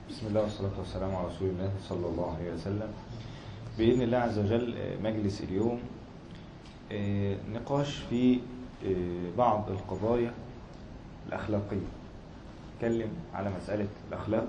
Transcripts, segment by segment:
بسم الله والصلاة والسلام على رسول الله صلى الله عليه وسلم بإذن الله عز وجل مجلس اليوم نقاش في بعض القضايا الأخلاقية نتكلم على مسألة الأخلاق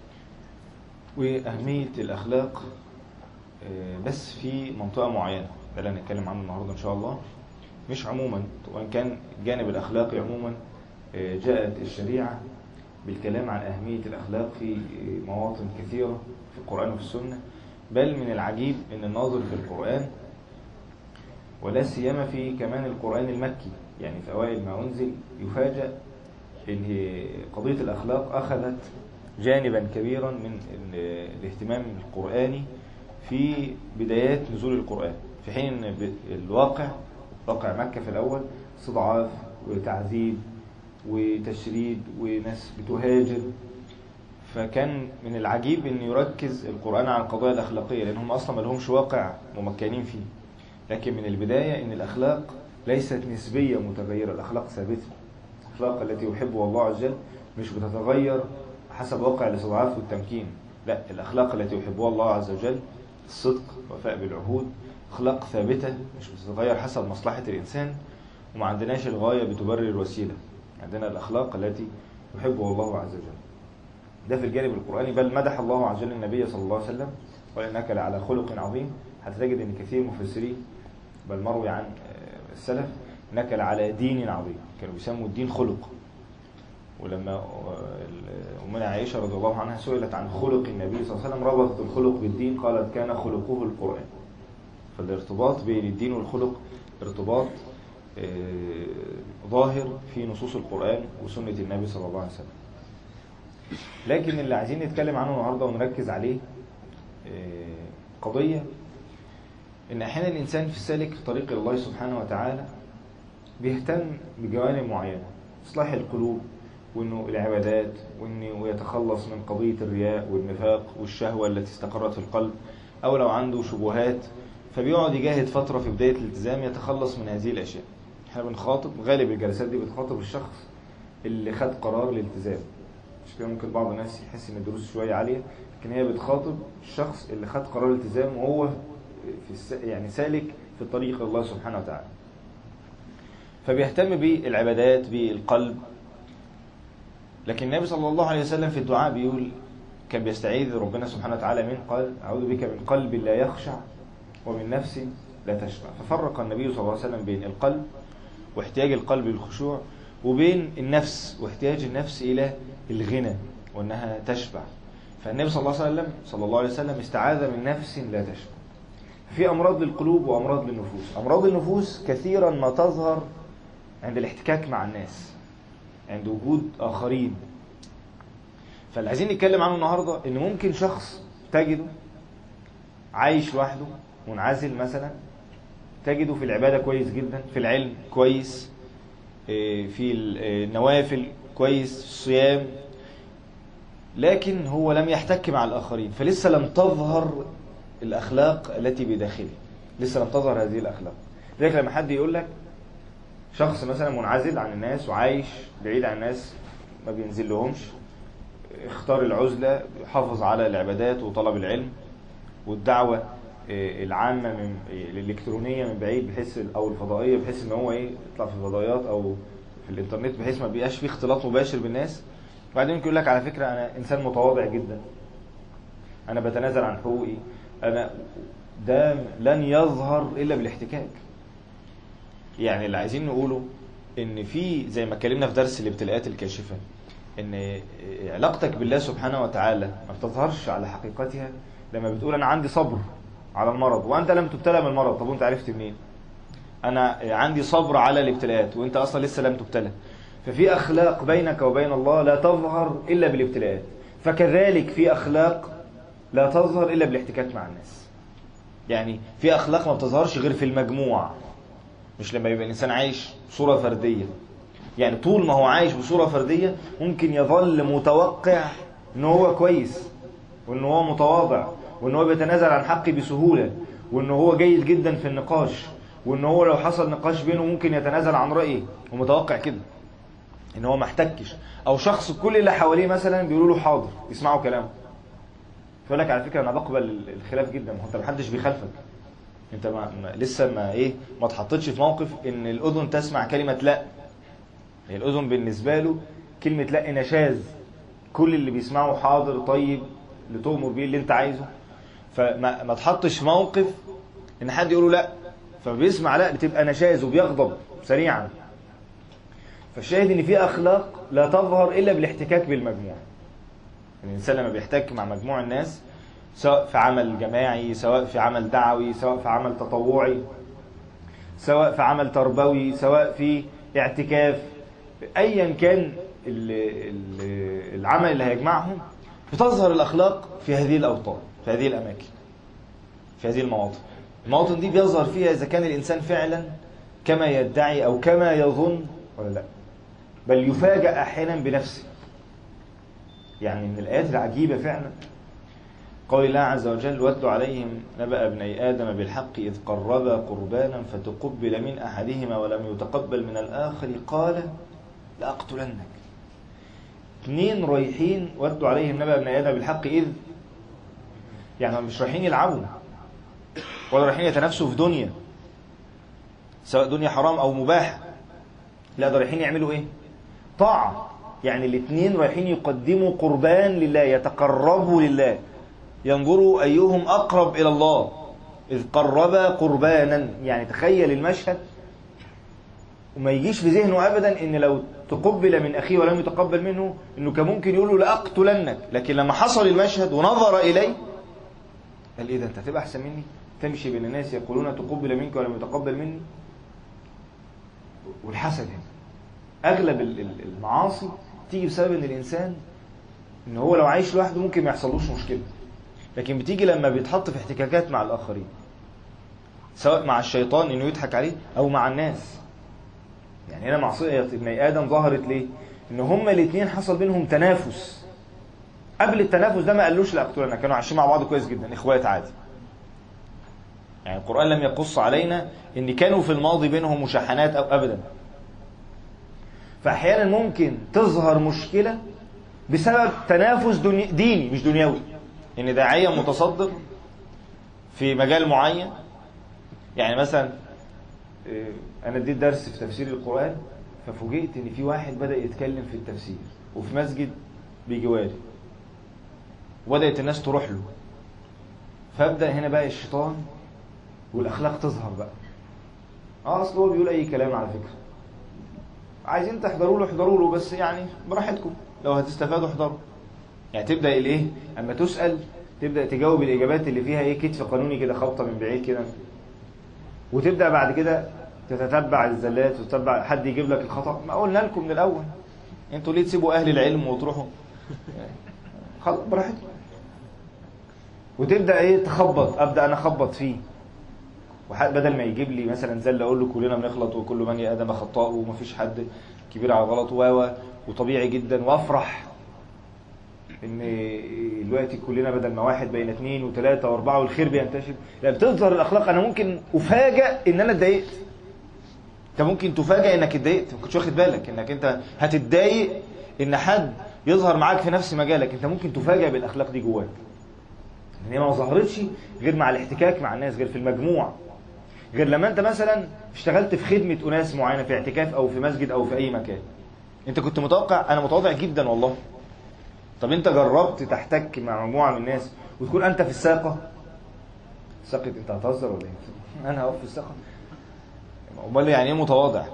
وأهمية الأخلاق بس في منطقة معينة ده اللي هنتكلم عنه النهاردة إن شاء الله مش عموما وإن كان الجانب الأخلاقي عموما جاءت الشريعة بالكلام عن أهمية الأخلاق في مواطن كثيرة في القرآن وفي السنة بل من العجيب أن الناظر في القرآن ولا سيما في كمان القرآن المكي يعني في أوائل ما أنزل يفاجأ أن قضية الأخلاق أخذت جانبا كبيرا من الاهتمام القرآني في بدايات نزول القرآن في حين أن الواقع واقع مكة في الأول استضعاف وتعذيب وتشريد وناس بتهاجر فكان من العجيب ان يركز القرآن على القضايا الأخلاقية لأنهم أصلا ما لهمش واقع ممكنين فيه لكن من البداية ان الأخلاق ليست نسبية متغيرة الأخلاق ثابتة الأخلاق التي يحبها الله عز وجل مش بتتغير حسب واقع الاستضعاف والتمكين لا الأخلاق التي يحبها الله عز وجل الصدق وفاء بالعهود أخلاق ثابتة مش بتتغير حسب مصلحة الإنسان وما عندناش الغاية بتبرر الوسيلة عندنا الأخلاق التي يحبها الله عز وجل ده في الجانب القرآني بل مدح الله عز وجل النبي صلى الله عليه وسلم وإنك لعلى خلق عظيم هتجد أن كثير مفسرين بل مروي عن السلف إنك لعلى دين عظيم كانوا بيسموا الدين خلق ولما أمنا عائشة رضي الله عنها سئلت عن خلق النبي صلى الله عليه وسلم ربطت الخلق بالدين قالت كان خلقه القرآن فالارتباط بين الدين والخلق ارتباط ظاهر في نصوص القرآن وسنة النبي صلى الله عليه وسلم لكن اللي عايزين نتكلم عنه النهاردة ونركز عليه قضية ان احيانا الانسان في سالك طريق الله سبحانه وتعالى بيهتم بجوانب معينة اصلاح القلوب وانه العبادات وانه يتخلص من قضية الرياء والنفاق والشهوة التي استقرت في القلب او لو عنده شبهات فبيقعد يجاهد فترة في بداية الالتزام يتخلص من هذه الاشياء احنا بنخاطب غالب الجلسات دي بتخاطب الشخص اللي خد قرار الالتزام مش كده ممكن بعض الناس يحس ان الدروس شويه عاليه لكن هي بتخاطب الشخص اللي خد قرار الالتزام وهو في الس... يعني سالك في طريق الله سبحانه وتعالى فبيهتم بالعبادات بالقلب لكن النبي صلى الله عليه وسلم في الدعاء بيقول كان بيستعيذ ربنا سبحانه وتعالى من قال أعوذ بك من قلب لا يخشع ومن نفس لا تشبع ففرق النبي صلى الله عليه وسلم بين القلب واحتياج القلب للخشوع وبين النفس واحتياج النفس إلى الغنى وأنها تشبع فالنبي صلى الله عليه وسلم صلى الله عليه وسلم استعاذ من نفس لا تشبع في أمراض للقلوب وأمراض للنفوس أمراض النفوس كثيرا ما تظهر عند الاحتكاك مع الناس عند وجود آخرين فاللي عايزين نتكلم عنه النهاردة إن ممكن شخص تجده عايش لوحده منعزل مثلا تجده في العبادة كويس جدا في العلم كويس في النوافل كويس في الصيام لكن هو لم يحتك مع الآخرين فلسه لم تظهر الأخلاق التي بداخله لسه لم تظهر هذه الأخلاق لذلك لما حد يقول لك شخص مثلا منعزل عن الناس وعايش بعيد عن الناس ما بينزل لهمش اختار العزلة حافظ على العبادات وطلب العلم والدعوة العامة من الإلكترونية من بعيد بحيث أو الفضائية بحيث إن هو إيه يطلع في الفضائيات أو في الإنترنت بحيث ما بيبقاش فيه اختلاط مباشر بالناس وبعدين يقول لك على فكرة أنا إنسان متواضع جدا أنا بتنازل عن حقوقي أنا ده لن يظهر إلا بالاحتكاك يعني اللي عايزين نقوله إن في زي ما اتكلمنا في درس الابتلاءات الكاشفة إن علاقتك بالله سبحانه وتعالى ما بتظهرش على حقيقتها لما بتقول أنا عندي صبر على المرض وانت لم تبتلى من المرض طب وانت عرفت منين انا عندي صبر على الابتلاءات وانت اصلا لسه لم تبتلى ففي اخلاق بينك وبين الله لا تظهر الا بالابتلاءات فكذلك في اخلاق لا تظهر الا بالاحتكاك مع الناس يعني في اخلاق ما بتظهرش غير في المجموع مش لما يبقى الانسان عايش بصوره فرديه يعني طول ما هو عايش بصوره فرديه ممكن يظل متوقع ان هو كويس وان هو متواضع وان هو بيتنازل عن حقي بسهولة وان هو جيد جدا في النقاش وان هو لو حصل نقاش بينه ممكن يتنازل عن رأيه ومتوقع كده ان هو ما احتكش او شخص كل اللي حواليه مثلا بيقولوا له حاضر يسمعوا كلامه فيقول لك على فكره انا بقبل الخلاف جدا ما هو انت محدش بيخالفك انت ما ما لسه ما ايه ما اتحطيتش في موقف ان الاذن تسمع كلمه لا هي الاذن بالنسبه له كلمه لا نشاز كل اللي بيسمعه حاضر طيب اللي تؤمر بيه اللي انت عايزه فما ما تحطش في موقف ان حد يقول له لا فبيسمع لا بتبقى نشاز وبيغضب سريعا فالشاهد ان في اخلاق لا تظهر الا بالاحتكاك بالمجموع الانسان لما بيحتك مع مجموع الناس سواء في عمل جماعي سواء في عمل دعوي سواء في عمل تطوعي سواء في عمل تربوي سواء في اعتكاف ايا كان ال- ال- العمل اللي هيجمعهم بتظهر الاخلاق في هذه الاوطان في هذه الاماكن في هذه المواطن المواطن دي بيظهر فيها اذا كان الانسان فعلا كما يدعي او كما يظن ولا لا بل يفاجأ احيانا بنفسه يعني من الايات العجيبه فعلا قول الله عز وجل واتل عليهم نبأ ابني آدم بالحق إذ قربا قربانا فتقبل من أحدهما ولم يتقبل من الآخر قال لأقتلنك اثنين رايحين واتلوا عليهم نبأ ابني آدم بالحق إذ يعني هم مش رايحين يلعبوا ولا رايحين يتنافسوا في دنيا سواء دنيا حرام أو مباح لا ده رايحين يعملوا إيه؟ طاعة يعني الاثنين رايحين يقدموا قربان لله يتقربوا لله ينظروا أيهم أقرب إلى الله إذ قربا قربانا يعني تخيل المشهد وما يجيش في ذهنه أبدا إن لو تقبل من أخيه ولم يتقبل منه إنه كان ممكن يقول له لأقتلنك لكن لما حصل المشهد ونظر إليه قال إيه ده أنت هتبقى أحسن مني تمشي بين الناس يقولون تقبل منك ولم يتقبل مني والحسد هنا أغلب ال- ال- المعاصي تيجي بسبب إن الإنسان إن هو لو عايش لوحده ممكن ما يحصلوش مشكلة لكن بتيجي لما بيتحط في احتكاكات مع الآخرين سواء مع الشيطان إنه يضحك عليه أو مع الناس يعني هنا معصية ابن آدم ظهرت ليه؟ إن هما الاثنين حصل بينهم تنافس قبل التنافس ده ما قالوش لأقتلنا كانوا عايشين مع بعض كويس جدا إخوات عادي يعني القرآن لم يقص علينا إن كانوا في الماضي بينهم مشاحنات أو أبدا فأحيانا ممكن تظهر مشكلة بسبب تنافس دني... ديني مش دنيوي ان داعيه متصدر في مجال معين يعني مثلا آه، انا اديت درس في تفسير القران ففوجئت ان في واحد بدا يتكلم في التفسير وفي مسجد بجواري وبدات الناس تروح له فابدا هنا بقى الشيطان والاخلاق تظهر بقى اه اصل هو بيقول اي كلام على فكره عايزين تحضروا له احضروا له بس يعني براحتكم لو هتستفادوا احضروا يعني تبدا الايه اما تسال تبدا تجاوب الاجابات اللي فيها ايه كتف قانوني كده خبطه من بعيد كده وتبدا بعد كده تتتبع الزلات وتتبع حد يجيب لك الخطا ما قلنا لكم من الاول انتوا ليه تسيبوا اهل العلم وتروحوا خلاص براحتكم وتبدا ايه تخبط ابدا انا اخبط فيه وح- بدل ما يجيب لي مثلا زله اقول له كلنا بنغلط وكل بني ادم خطاء ومفيش حد كبير على غلط و وطبيعي جدا وافرح ان دلوقتي كلنا بدل ما واحد بين اثنين وثلاثه واربعه والخير بينتشر لا بتظهر الاخلاق انا ممكن افاجئ ان انا اتضايقت انت ممكن تفاجئ انك اتضايقت ما كنتش واخد بالك انك انت هتتضايق ان حد يظهر معاك في نفس مجالك انت ممكن تفاجئ بالاخلاق دي جواك ان هي ما ظهرتش غير مع الاحتكاك مع الناس غير في المجموع غير لما انت مثلا اشتغلت في خدمه اناس معينه في اعتكاف او في مسجد او في اي مكان انت كنت متوقع انا متواضع جدا والله طب انت جربت تحتك مع مجموعه من الناس وتكون انت في الساقه ساقه انت هتهزر ولا ايه انا هقف في الساقه امال يعني ايه متواضع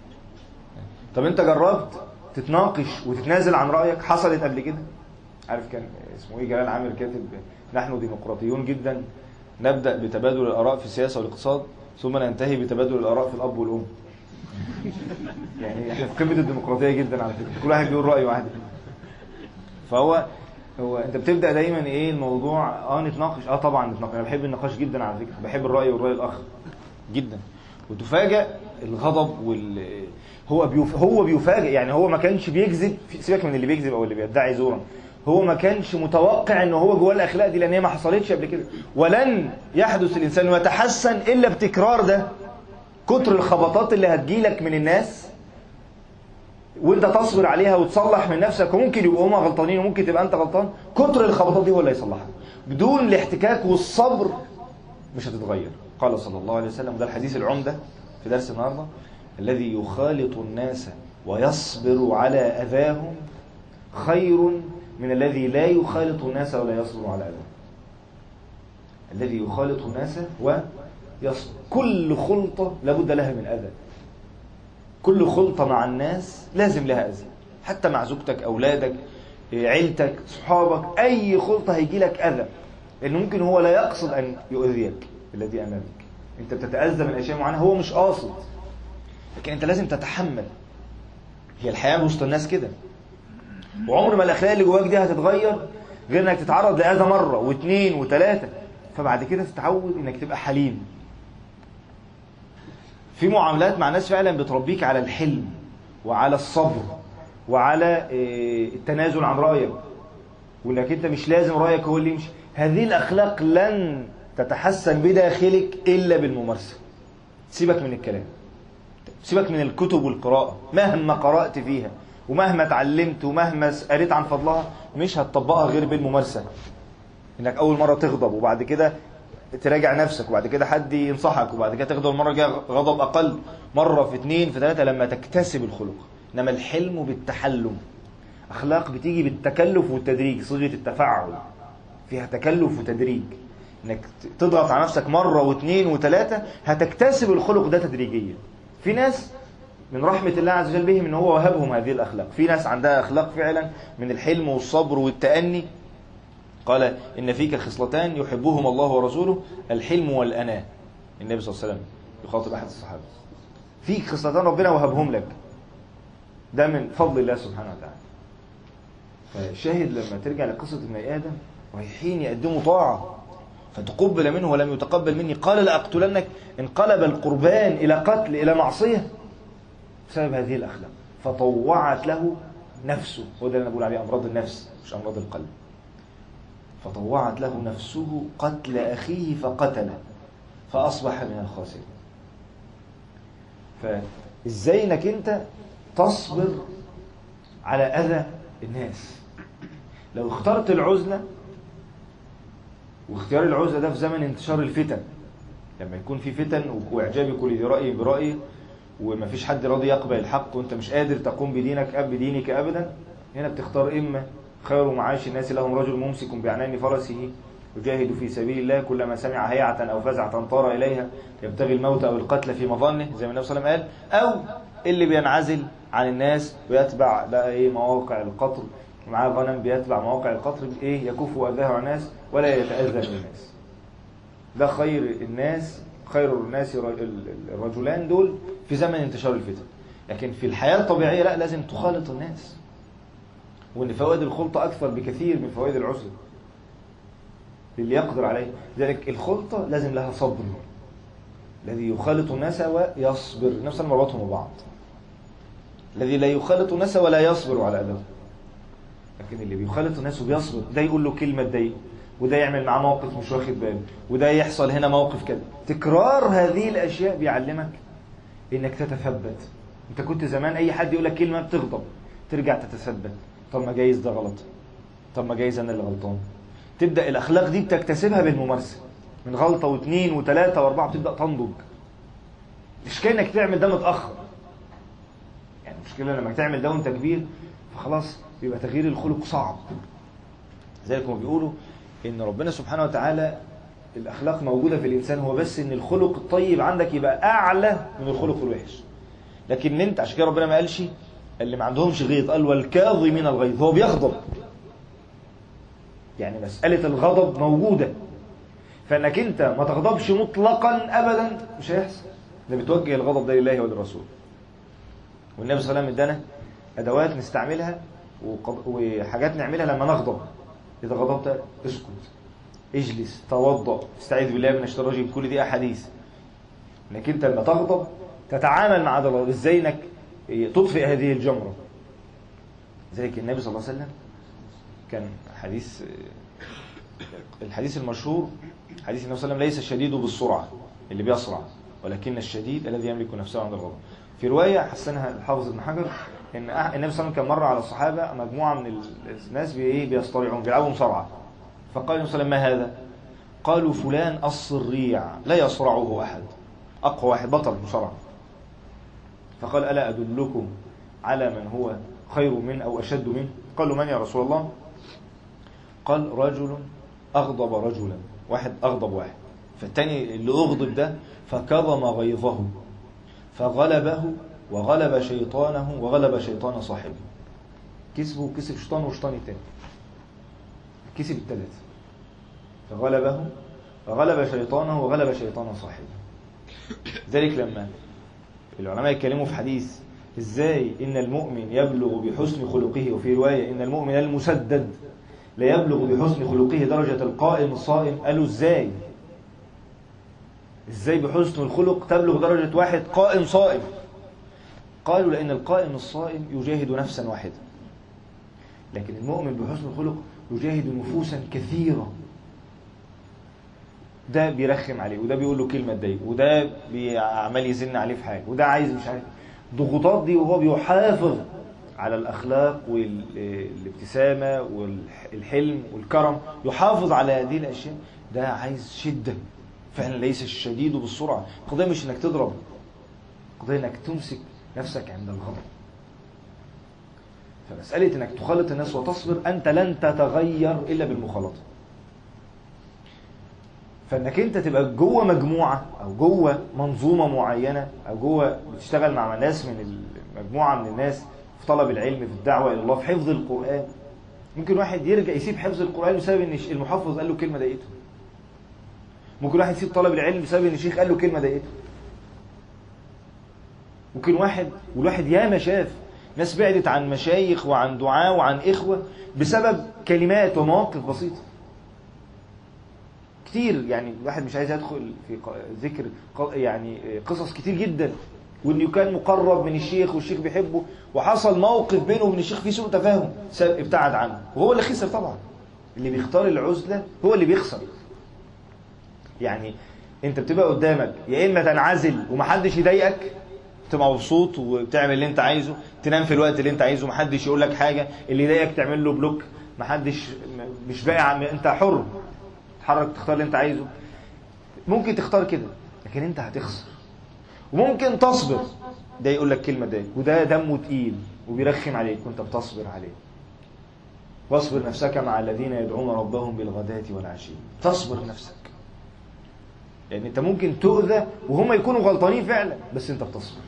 طب انت جربت تتناقش وتتنازل عن رايك حصلت قبل كده عارف كان اسمه ايه جلال عامر كاتب نحن ديمقراطيون جدا نبدا بتبادل الاراء في السياسه والاقتصاد ثم ننتهي بتبادل الاراء في الاب والام يعني احنا في قمه الديمقراطيه جدا على فكره كل واحد بيقول رايه عادي فهو هو انت بتبدا دايما ايه الموضوع اه نتناقش اه طبعا نتناقش انا بحب النقاش جدا على فكره بحب الراي والراي الاخر جدا وتفاجئ الغضب وال هو بيف... هو بيفاجئ يعني هو ما كانش بيكذب سيبك من اللي بيكذب او اللي بيدعي زورا هو ما كانش متوقع ان هو جواه الاخلاق دي لان هي ما حصلتش قبل كده ولن يحدث الانسان ويتحسن الا بتكرار ده كتر الخبطات اللي هتجيلك من الناس وانت تصبر عليها وتصلح من نفسك وممكن يبقوا هما غلطانين وممكن تبقى انت غلطان كتر الخبطات دي هو اللي يصلحها بدون الاحتكاك والصبر مش هتتغير قال صلى الله عليه وسلم وده الحديث العمدة في درس النهارده الذي يخالط الناس ويصبر على أذاهم خير من الذي لا يخالط الناس ولا يصبر على أذاهم الذي يخالط الناس ويصبر كل خلطة لابد لها من أذى كل خلطة مع الناس لازم لها أذى حتى مع زوجتك أولادك عيلتك صحابك أي خلطة هيجي لك أذى لأنه ممكن هو لا يقصد أن يؤذيك الذي أمامك أنت بتتأذى من أشياء معينة هو مش قاصد لكن أنت لازم تتحمل هي الحياة وسط الناس كده وعمر ما الأخلاق اللي جواك دي هتتغير غير انك تتعرض لأذى مرة واثنين وثلاثة فبعد كده تتعود انك تبقى حليم في معاملات مع ناس فعلا بتربيك على الحلم وعلى الصبر وعلى التنازل عن رأيك وانك انت مش لازم رأيك هو اللي يمشي هذه الأخلاق لن تتحسن بداخلك إلا بالممارسة سيبك من الكلام سيبك من الكتب والقراءة مهما قرأت فيها ومهما اتعلمت ومهما قريت عن فضلها مش هتطبقها غير بالممارسة انك اول مرة تغضب وبعد كده تراجع نفسك وبعد كده حد ينصحك وبعد كده تغضب المرة الجاية غضب اقل مرة في اثنين في ثلاثة لما تكتسب الخلق انما الحلم بالتحلم اخلاق بتيجي بالتكلف والتدريج صيغة التفاعل فيها تكلف وتدريج انك تضغط على نفسك مرة واثنين وثلاثة هتكتسب الخلق ده تدريجيا في ناس من رحمة الله عز وجل بهم ان هو وهبهم هذه الاخلاق في ناس عندها اخلاق فعلا من الحلم والصبر والتأني قال ان فيك خصلتان يحبهما الله ورسوله الحلم والأناة النبي صلى الله عليه وسلم يخاطب احد الصحابة فيك خصلتان ربنا وهبهم لك ده من فضل الله سبحانه وتعالى فشاهد لما ترجع لقصة ابن آدم رايحين يقدموا طاعة فتقبل منه ولم يتقبل مني قال لأقتلنك انقلب القربان إلى قتل إلى معصية بسبب هذه الأخلاق فطوعت له نفسه هو ده اللي أنا بقول عليه أمراض النفس مش أمراض القلب فطوعت له نفسه قتل أخيه فقتله فأصبح من الخاسرين فإزاي إنك أنت تصبر على أذى الناس لو اخترت العزلة واختيار العزلة ده في زمن انتشار الفتن لما يكون في فتن واعجاب كل ذي رأي برأيه وما فيش حد راضي يقبل الحق وانت مش قادر تقوم بدينك أب بدينك أبدا هنا بتختار إما خير معاش الناس لهم رجل ممسك بعنان فرسه يجاهد في سبيل الله كلما سمع هيعة أو فزعة طار إليها يبتغي الموت أو القتل في مظنه زي ما النبي صلى الله عليه وسلم قال أو اللي بينعزل عن الناس ويتبع بقى إيه مواقع القطر معاه غنم بيتبع مواقع القطر إيه يكف أذاه عن الناس ولا يتأذى من الناس ده خير الناس خير الناس الرجلان دول في زمن انتشار الفتن لكن في الحياة الطبيعية لا لازم تخالط الناس وان فوائد الخلطة اكثر بكثير من فوائد العزلة للي يقدر عليه لذلك الخلطة لازم لها صبر الذي يخالط الناس ويصبر نفس مربطهم ببعض الذي لا يخالط الناس ولا يصبر على أذى لكن اللي بيخالط الناس وبيصبر ده يقول له كلمة تضايقه وده يعمل معاه موقف مش واخد باله وده يحصل هنا موقف كده تكرار هذه الأشياء بيعلمك انك تتثبت انت كنت زمان اي حد يقول لك كلمة بتغضب ترجع تتثبت طب ما جايز ده غلط طب ما جايز انا اللي غلطان تبدا الاخلاق دي بتكتسبها بالممارسه من غلطه واثنين وثلاثه واربعه بتبدا تنضج مش كانك تعمل ده متاخر يعني المشكله لما تعمل ده وانت كبير فخلاص بيبقى تغيير الخلق صعب لذلك هم بيقولوا ان ربنا سبحانه وتعالى الاخلاق موجوده في الانسان هو بس ان الخلق الطيب عندك يبقى اعلى من الخلق الوحش لكن انت عشان كده ربنا ما قالش اللي ما عندهمش غيظ قال والكاظمين الغيظ هو بيغضب يعني مسألة الغضب موجودة فانك انت ما تغضبش مطلقا ابدا مش هيحصل ده بتوجه الغضب ده لله وللرسول والنبي صلى الله عليه وسلم ادانا ادوات نستعملها وحاجات نعملها لما نغضب اذا غضبت اسكت اجلس توضا استعيذ بالله من الشيطان الرجيم كل دي احاديث انك انت لما تغضب تتعامل مع ده ازاي انك تطفئ هذه الجمرة ذلك النبي صلى الله عليه وسلم كان حديث الحديث المشهور حديث النبي صلى الله عليه وسلم ليس الشديد بالسرعة اللي بيسرع ولكن الشديد الذي يملك نفسه عند الغضب في رواية حسنها الحافظ ابن حجر ان أح- النبي صلى الله عليه وسلم كان مر على الصحابه مجموعه من ال- الناس بي- ايه بيصطرعون بيلعبوا مصارعه فقال النبي صلى الله عليه وسلم ما هذا؟ قالوا فلان الصريع لا يصرعه احد اقوى واحد بطل مصارعه فقال الا ادلكم على من هو خير منه او اشد منه قالوا من يا رسول الله قال رجل اغضب رجلا واحد اغضب واحد فالتاني اللي اغضب ده فكظم غيظه فغلبه وغلب شيطانه وغلب شيطان صاحبه كسبه وكسب شيطانه وشيطان التاني كسب التلاتة فغلبه وغلب شيطانه وغلب شيطان صاحبه ذلك لما العلماء يتكلموا في حديث ازاي ان المؤمن يبلغ بحسن خلقه وفي رواية ان المؤمن المسدد لا يبلغ بحسن خلقه درجة القائم الصائم قالوا ازاي ازاي بحسن الخلق تبلغ درجة واحد قائم صائم قالوا لأن القائم الصائم يجاهد نفسا واحدة لكن المؤمن بحسن الخلق يجاهد نفوسا كثيرة ده بيرخم عليه وده بيقول له كلمة تضايقه وده عمال يزن عليه في حاجة وده عايز مش عارف ضغوطات دي وهو بيحافظ على الأخلاق والابتسامة والحلم والكرم يحافظ على هذه الأشياء ده عايز شدة فعلا ليس الشديد بالسرعة القضية مش انك تضرب القضية انك تمسك نفسك عند الغضب فمسألة انك تخالط الناس وتصبر انت لن تتغير الا بالمخالطة فانك انت تبقى جوه مجموعة او جوه منظومة معينة او جوه بتشتغل مع ناس من مجموعة من الناس في طلب العلم في الدعوة الى الله في حفظ القرآن ممكن واحد يرجع يسيب حفظ القرآن بسبب ان المحفظ قال له كلمة ضايقته ممكن واحد يسيب طلب العلم بسبب ان الشيخ قال له كلمة ضايقته ممكن واحد والواحد ياما شاف ناس بعدت عن مشايخ وعن دعاء وعن إخوة بسبب كلمات ومواقف بسيطة كتير يعني الواحد مش عايز يدخل في ذكر يعني قصص كتير جدا وانه كان مقرب من الشيخ والشيخ بيحبه وحصل موقف بينه وبين الشيخ فيه سوء تفاهم ابتعد عنه وهو اللي خسر طبعا اللي بيختار العزلة هو اللي بيخسر يعني انت بتبقى قدامك يا اما تنعزل ومحدش يضايقك تبقى مبسوط وبتعمل اللي انت عايزه تنام في الوقت اللي انت عايزه محدش يقول لك حاجه اللي يضايقك تعمل له بلوك محدش مش باقي عم انت حر تتحرك تختار اللي انت عايزه ممكن تختار كده لكن انت هتخسر وممكن تصبر ده يقول لك كلمه ده وده دمه تقيل وبيرخم عليك وانت بتصبر عليه واصبر نفسك مع الذين يدعون ربهم بالغداة والعشي تصبر نفسك لان يعني انت ممكن تؤذى وهم يكونوا غلطانين فعلا بس انت بتصبر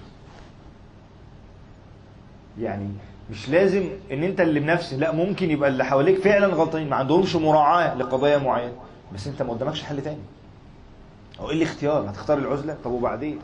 يعني مش لازم ان انت اللي بنفسك لا ممكن يبقى اللي حواليك فعلا غلطانين ما عندهمش مراعاة لقضايا معينة بس انت ما قدامكش حل تاني او ايه الاختيار هتختار العزلة طب وبعدين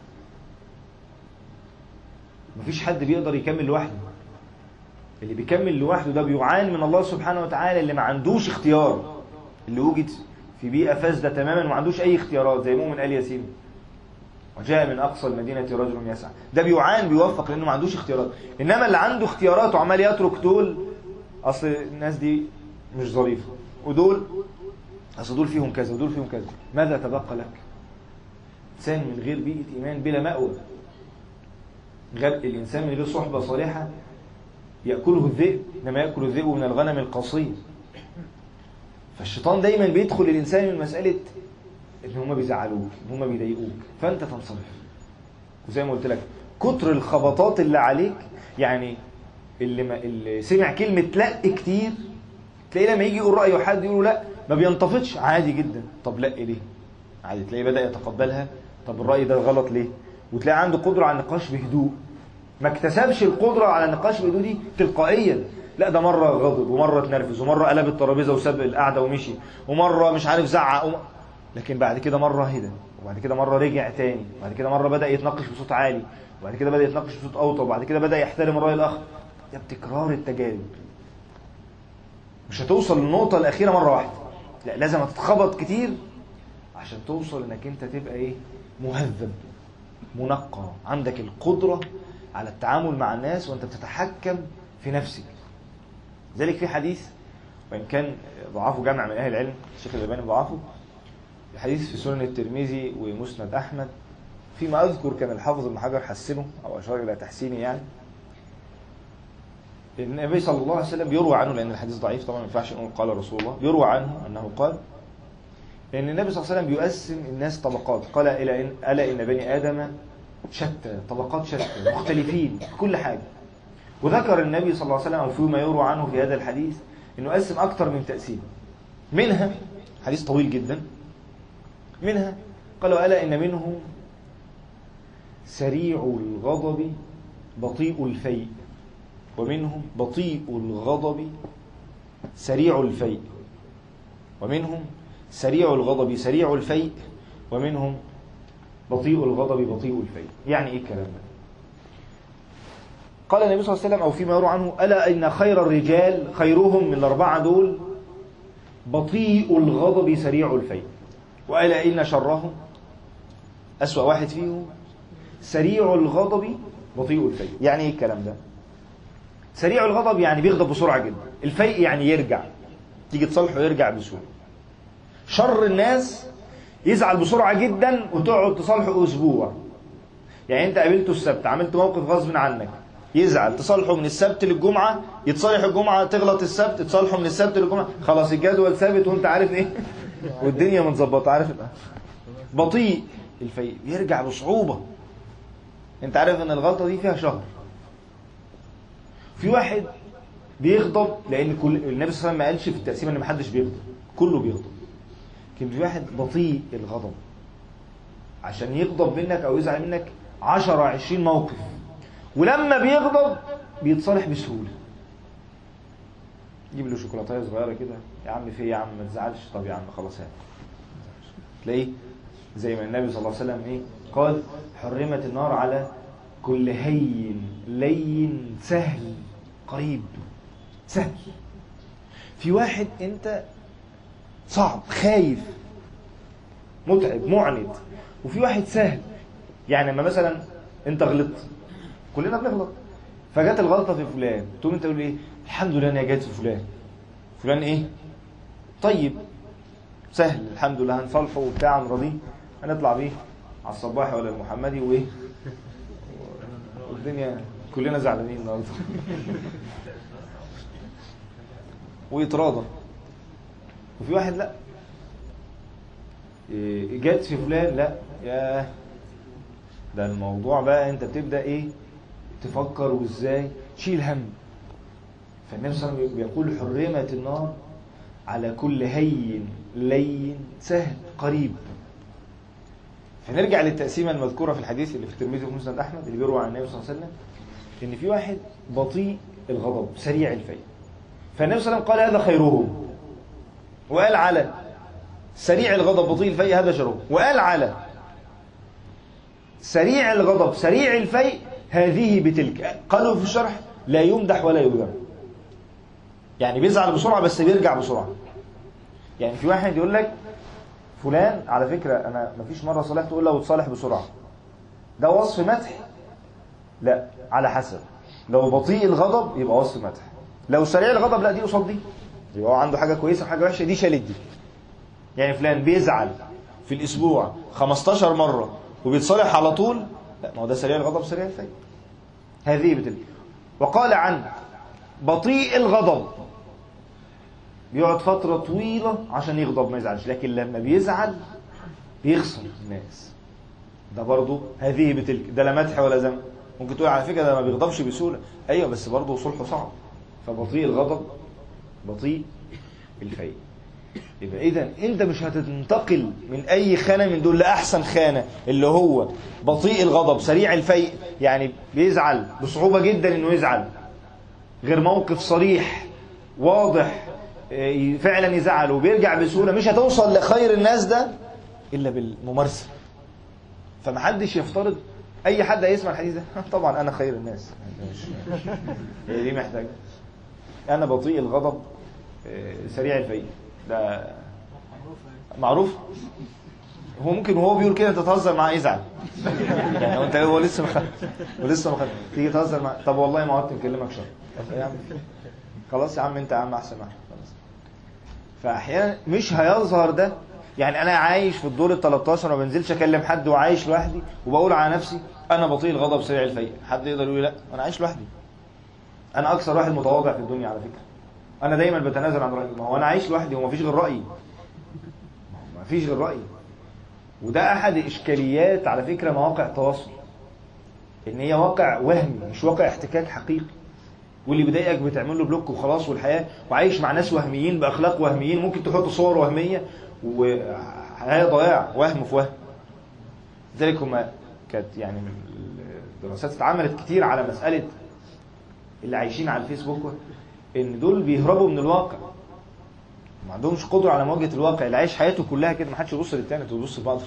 مفيش حد بيقدر يكمل لوحده اللي بيكمل لوحده ده بيعاني من الله سبحانه وتعالى اللي ما عندوش اختيار اللي وجد في بيئة فاسدة تماما وما عندوش أي اختيارات زي مؤمن آل ياسين وجاء من أقصى المدينة رجل يسعى ده بيعان بيوفق لأنه ما عندوش اختيارات إنما اللي عنده اختيارات وعمال يترك دول أصل الناس دي مش ظريفة ودول أصل دول فيهم كذا ودول فيهم كذا ماذا تبقى لك إنسان من غير بيئة إيمان بلا مأوى غير الإنسان من غير صحبة صالحة يأكله الذئب إنما يأكل الذئب من الغنم القصير فالشيطان دايما بيدخل الانسان من مساله ان هم بيزعلوك ان هم بيضايقوك فانت تنصرف وزي ما قلت لك كتر الخبطات اللي عليك يعني اللي, ما اللي سمع كلمه لا كتير تلاقيه لما يجي يقول رايه حد يقول لا ما بينتفضش عادي جدا طب لا ليه عادي تلاقيه بدا يتقبلها طب الراي ده غلط ليه وتلاقي عنده قدره على النقاش بهدوء ما اكتسبش القدره على النقاش بهدوء دي تلقائيا لا ده مرة غضب ومرة اتنرفز ومرة قلب الترابيزة وساب القعدة ومشي ومرة مش عارف زعق وم... لكن بعد كده مرة هدى وبعد كده مرة رجع تاني وبعد كده مرة بدأ يتناقش بصوت عالي وبعد كده بدأ يتناقش بصوت أوطى وبعد كده بدأ يحترم الرأي الآخر ده بتكرار التجارب مش هتوصل للنقطة الأخيرة مرة واحدة لا لازم هتتخبط كتير عشان توصل انك انت تبقى ايه مهذب منقى عندك القدرة على التعامل مع الناس وانت بتتحكم في نفسك ذلك في حديث وإن كان ضعفه جمع من أهل العلم الشيخ الألباني ضعفه حديث في سنن الترمذي ومسند أحمد فيما أذكر كان الحافظ ابن حجر حسنه أو أشار إلى تحسينه يعني النبي صلى الله عليه وسلم يروى عنه لأن الحديث ضعيف طبعا ما ينفعش نقول قال رسول الله يروى عنه أنه قال لأن النبي صلى الله عليه وسلم بيقسم الناس طبقات قال إلى إن ألا إن بني آدم شتى طبقات شتى مختلفين في كل حاجة وذكر النبي صلى الله عليه وسلم أو فيما يروى عنه في هذا الحديث أنه قسم أكثر من تقسيم منها حديث طويل جدا منها قالوا ألا إن منهم سريع الغضب بطيء الفيء ومنهم بطيء الغضب سريع الفيء ومنهم سريع الغضب سريع الفيء ومنهم بطيء الغضب بطيء الفيء يعني ايه الكلام ده قال النبي صلى الله عليه وسلم او فيما يروى عنه الا ان خير الرجال خيرهم من الاربعه دول بطيء الغضب سريع الفيء والا ان شرهم اسوا واحد فيهم سريع الغضب بطيء الفيء يعني ايه الكلام ده سريع الغضب يعني بيغضب بسرعه جدا الفيء يعني يرجع تيجي تصالحه يرجع بسهوله شر الناس يزعل بسرعه جدا وتقعد تصالحه اسبوع يعني انت قابلته السبت عملت موقف غصب عنك يزعل تصالحه من السبت للجمعه يتصالح الجمعه تغلط السبت تصالحه من السبت للجمعه خلاص الجدول ثابت وانت عارف ايه والدنيا متظبطه عارف بقى بطيء الفيء بيرجع بصعوبه انت عارف ان الغلطه دي فيها شهر في واحد بيغضب لان كل النبي صلى الله عليه وسلم ما قالش في التقسيم ان ما حدش بيغضب كله بيغضب لكن في واحد بطيء الغضب عشان يغضب منك او يزعل منك 10 20 موقف ولما بيغضب بيتصالح بسهوله جيب له شوكولاته صغيره كده يا عم في إيه يا عم ما تزعلش طب يا عم خلاص هات تلاقيه زي ما النبي صلى الله عليه وسلم ايه قال حرمت النار على كل هين لين سهل قريب سهل في واحد انت صعب خايف متعب معند وفي واحد سهل يعني لما مثلا انت غلطت كلنا بنغلط فجت الغلطه في فلان تقوم انت تقول ايه الحمد لله ان هي جت في فلان فلان ايه طيب سهل الحمد لله هنصالحه وبتاع نراضيه هنطلع بيه على الصباحي ولا المحمدي وايه والدنيا كلنا زعلانين النهارده ويتراضى وفي واحد لا إيه، جت في فلان لا يا ده الموضوع بقى انت بتبدا ايه تفكر وازاي تشيل هم فالنبي صلى الله عليه وسلم بيقول حرمت النار على كل هين لين سهل قريب فنرجع للتقسيمه المذكوره في الحديث اللي في الترمذي وفي مسند احمد اللي بيروى عن النبي صلى الله عليه وسلم ان في واحد بطيء الغضب سريع الفيء فالنبي صلى الله عليه وسلم قال هذا خيرهم وقال على سريع الغضب بطيء الفيء هذا شرهم وقال على سريع الغضب سريع الفيء هذه بتلك قالوا في الشرح لا يمدح ولا يذم يعني بيزعل بسرعة بس بيرجع بسرعة يعني في واحد يقول لك فلان على فكرة أنا مفيش مرة صالحت تقول له وتصالح بسرعة ده وصف مدح لا على حسب لو بطيء الغضب يبقى وصف مدح لو سريع الغضب لا دي قصاد دي يبقى هو عنده حاجة كويسة وحاجة وحشة دي شالت دي يعني فلان بيزعل في الأسبوع 15 مرة وبيتصالح على طول لا ما هو ده سريع الغضب سريع الفيء هذه بتلك وقال عن بطيء الغضب بيقعد فترة طويلة عشان يغضب ما يزعلش لكن لما بيزعل بيخسر الناس ده برضه هذه بتلك ده لا مدح ولا ذم ممكن تقول على فكرة ده ما بيغضبش بسهولة ايوه بس برضه صلحه صعب فبطيء الغضب بطيء الفيء يبقى اذا انت مش هتنتقل من اي خانه من دول لاحسن خانه اللي هو بطيء الغضب سريع الفيء يعني بيزعل بصعوبه جدا انه يزعل غير موقف صريح واضح إيه، فعلا يزعل وبيرجع بسهوله مش هتوصل لخير الناس ده الا بالممارسه فمحدش يفترض اي حد هيسمع الحديث ده طبعا انا خير الناس هي دي محتاجه انا بطيء الغضب إيه، سريع الفيء ده معروف هو ممكن وهو بيقول كده انت تهزر معاه يزعل يعني هو انت هو لسه مخ... ولسه مخ... تيجي تهزر معاه طب والله ما عدت مكلمك شر طب يا عم خلاص يا عم انت يا عم احسن معايا خلاص فاحيانا مش هيظهر ده يعني انا عايش في الدور ال 13 ما بنزلش اكلم حد وعايش لوحدي وبقول على نفسي انا بطيء الغضب سريع الفيء حد يقدر يقول لي لا انا عايش لوحدي انا اكثر واحد متواضع في الدنيا على فكره انا دايما بتنازل عن رايي ما هو انا عايش لوحدي وما فيش غير رايي ما فيش غير رايي وده احد اشكاليات على فكره مواقع التواصل ان هي واقع وهمي مش واقع احتكاك حقيقي واللي بيضايقك بتعمل له بلوك وخلاص والحياه وعايش مع ناس وهميين باخلاق وهميين ممكن تحط صور وهميه وحياه ضياع وهم في وهم لذلك هما كانت يعني من الدراسات اتعملت كتير على مساله اللي عايشين على الفيسبوك ان دول بيهربوا من الواقع ما عندهمش قدره على مواجهه الواقع اللي عايش حياته كلها كده ما حدش يبص للتاني انتوا بتبصوا لبعض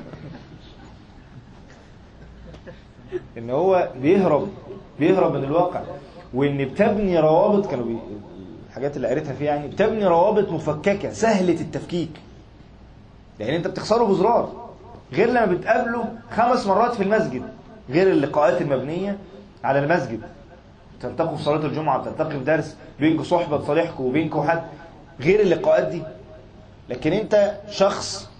ان هو بيهرب بيهرب من الواقع وان بتبني روابط كانوا بي... الحاجات اللي قريتها فيها يعني بتبني روابط مفككه سهله التفكيك لان انت بتخسره بزرار غير لما بتقابله خمس مرات في المسجد غير اللقاءات المبنيه على المسجد تلتقوا في صلاه الجمعه بتلتقي في درس بينكم صحبه تصالحكم وبينكم حد غير اللقاءات دي لكن انت شخص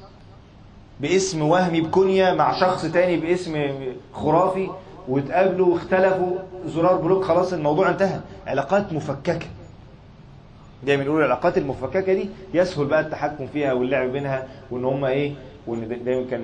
باسم وهمي بكنية مع شخص تاني باسم خرافي واتقابلوا واختلفوا زرار بلوك خلاص الموضوع انتهى علاقات مفككة دايما يقولوا العلاقات المفككة دي يسهل بقى التحكم فيها واللعب بينها وان هم ايه وان دايما كان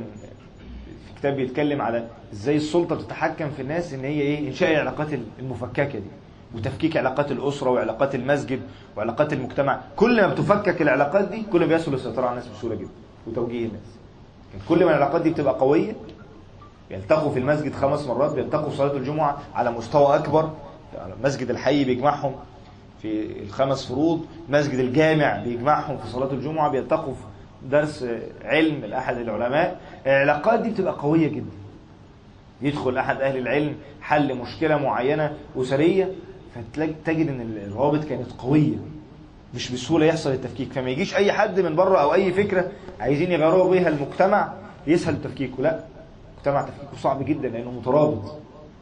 في كتاب بيتكلم على ازاي السلطة بتتحكم في الناس ان هي ايه انشاء العلاقات المفككة دي وتفكيك علاقات الأسرة وعلاقات المسجد وعلاقات المجتمع كل ما بتفكك العلاقات دي كل ما بيسهل السيطرة على الناس بسهولة جدا وتوجيه الناس كل ما العلاقات دي بتبقى قوية بيلتقوا في المسجد خمس مرات بيلتقوا في صلاة الجمعة على مستوى أكبر مسجد الحي بيجمعهم في الخمس فروض مسجد الجامع بيجمعهم في صلاة الجمعة بيلتقوا في درس علم لأحد العلماء العلاقات دي بتبقى قوية جدا يدخل أحد أهل العلم حل مشكلة معينة أسرية فتجد ان الروابط كانت قوية مش بسهولة يحصل التفكيك فما يجيش اي حد من بره او اي فكرة عايزين يغيروا بيها المجتمع يسهل تفكيكه لا المجتمع تفكيكه صعب جدا لانه مترابط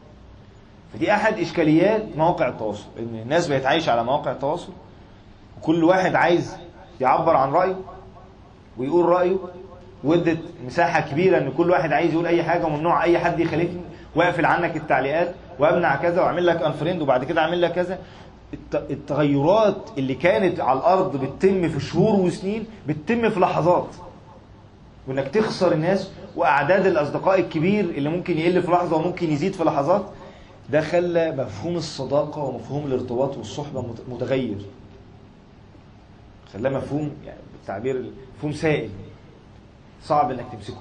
فدي احد اشكاليات مواقع التواصل ان الناس بقت عايشة على مواقع التواصل وكل واحد عايز يعبر عن رأيه ويقول رأيه وادت مساحة كبيرة ان كل واحد عايز يقول اي حاجة وممنوع اي حد يخالفني واقفل عنك التعليقات وامنع كذا واعمل لك انفريند وبعد كده اعمل لك كذا التغيرات اللي كانت على الارض بتتم في شهور وسنين بتتم في لحظات وانك تخسر الناس واعداد الاصدقاء الكبير اللي ممكن يقل في لحظه وممكن يزيد في لحظات ده خلى مفهوم الصداقه ومفهوم الارتباط والصحبه متغير خلاه مفهوم يعني بالتعبير مفهوم سائل صعب انك تمسكه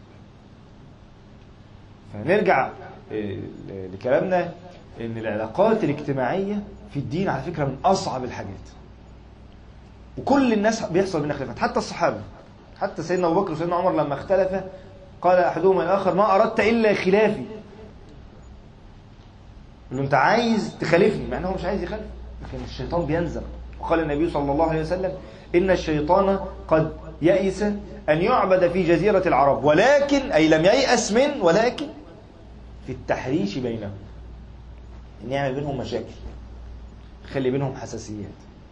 فنرجع لكلامنا ان العلاقات الاجتماعية في الدين على فكرة من اصعب الحاجات وكل الناس بيحصل منها خلافات حتى الصحابة حتى سيدنا ابو بكر وسيدنا عمر لما اختلفا قال احدهما الاخر ما اردت الا خلافي يقول له انت عايز تخالفني مع انه هو مش عايز يخالف لكن الشيطان بينزل وقال النبي صلى الله عليه وسلم ان الشيطان قد يئس ان يعبد في جزيرة العرب ولكن اي لم ييأس من ولكن في التحريش بينهم ان يعمل بينهم مشاكل خلي بينهم حساسيات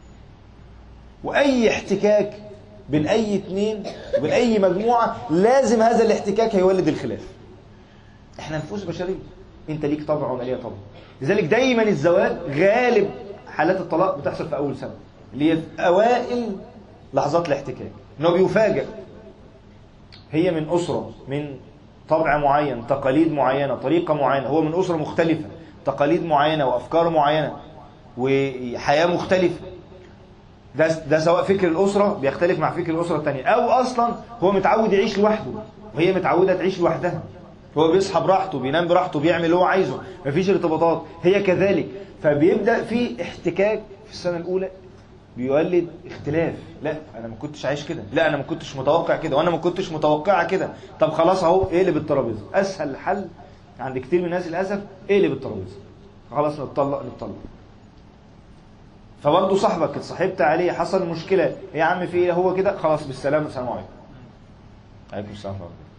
واي احتكاك بين اي اتنين وبين اي مجموعة لازم هذا الاحتكاك هيولد الخلاف احنا نفوس بشرية انت ليك طبع وانا ليا طبع لذلك دايما الزواج غالب حالات الطلاق بتحصل في اول سنة اللي هي في اوائل لحظات الاحتكاك انه بيفاجئ هي من اسرة من طبع معين تقاليد معينة طريقة معينة هو من أسرة مختلفة تقاليد معينة وأفكار معينة وحياة مختلفة ده, ده سواء فكر الأسرة بيختلف مع فكر الأسرة الثانية أو أصلا هو متعود يعيش لوحده وهي متعودة تعيش لوحدها هو بيصحى براحته بينام براحته بيعمل اللي هو عايزه مفيش ارتباطات هي كذلك فبيبدأ في احتكاك في السنة الأولى بيولد اختلاف لا انا ما كنتش عايش كده لا انا ما كنتش متوقع كده وانا ما كنتش متوقعه كده طب خلاص اهو اقلب الترابيزه اسهل حل عند كتير من الناس للاسف اقلب الترابيزه خلاص نتطلق نتطلق فبرضه صاحبك اتصاحبت عليه حصل مشكله يا عم في ايه هو كده خلاص بالسلامه السلام عليكم عليكم السلام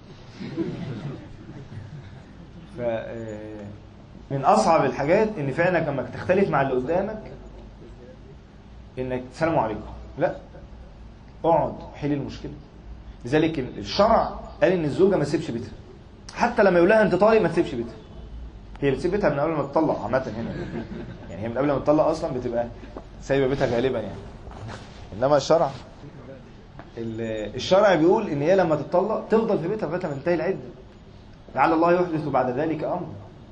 ف من اصعب الحاجات ان فعلا لما تختلف مع اللي قدامك انك السلام عليكم لا اقعد وحل المشكله لذلك الشرع قال ان الزوجه ما تسيبش بيتها حتى لما يقول لها انت طالق ما تسيبش بيتها هي بتسيب بيتها من قبل ما تطلق عامه هنا يعني يعني هي من قبل ما تطلق اصلا بتبقى سايبه بيتها غالبا يعني انما الشرع ال- الشرع بيقول ان هي لما تتطلق تفضل في بيتها لغايه ما تنتهي العده لعل الله يحدث بعد ذلك امر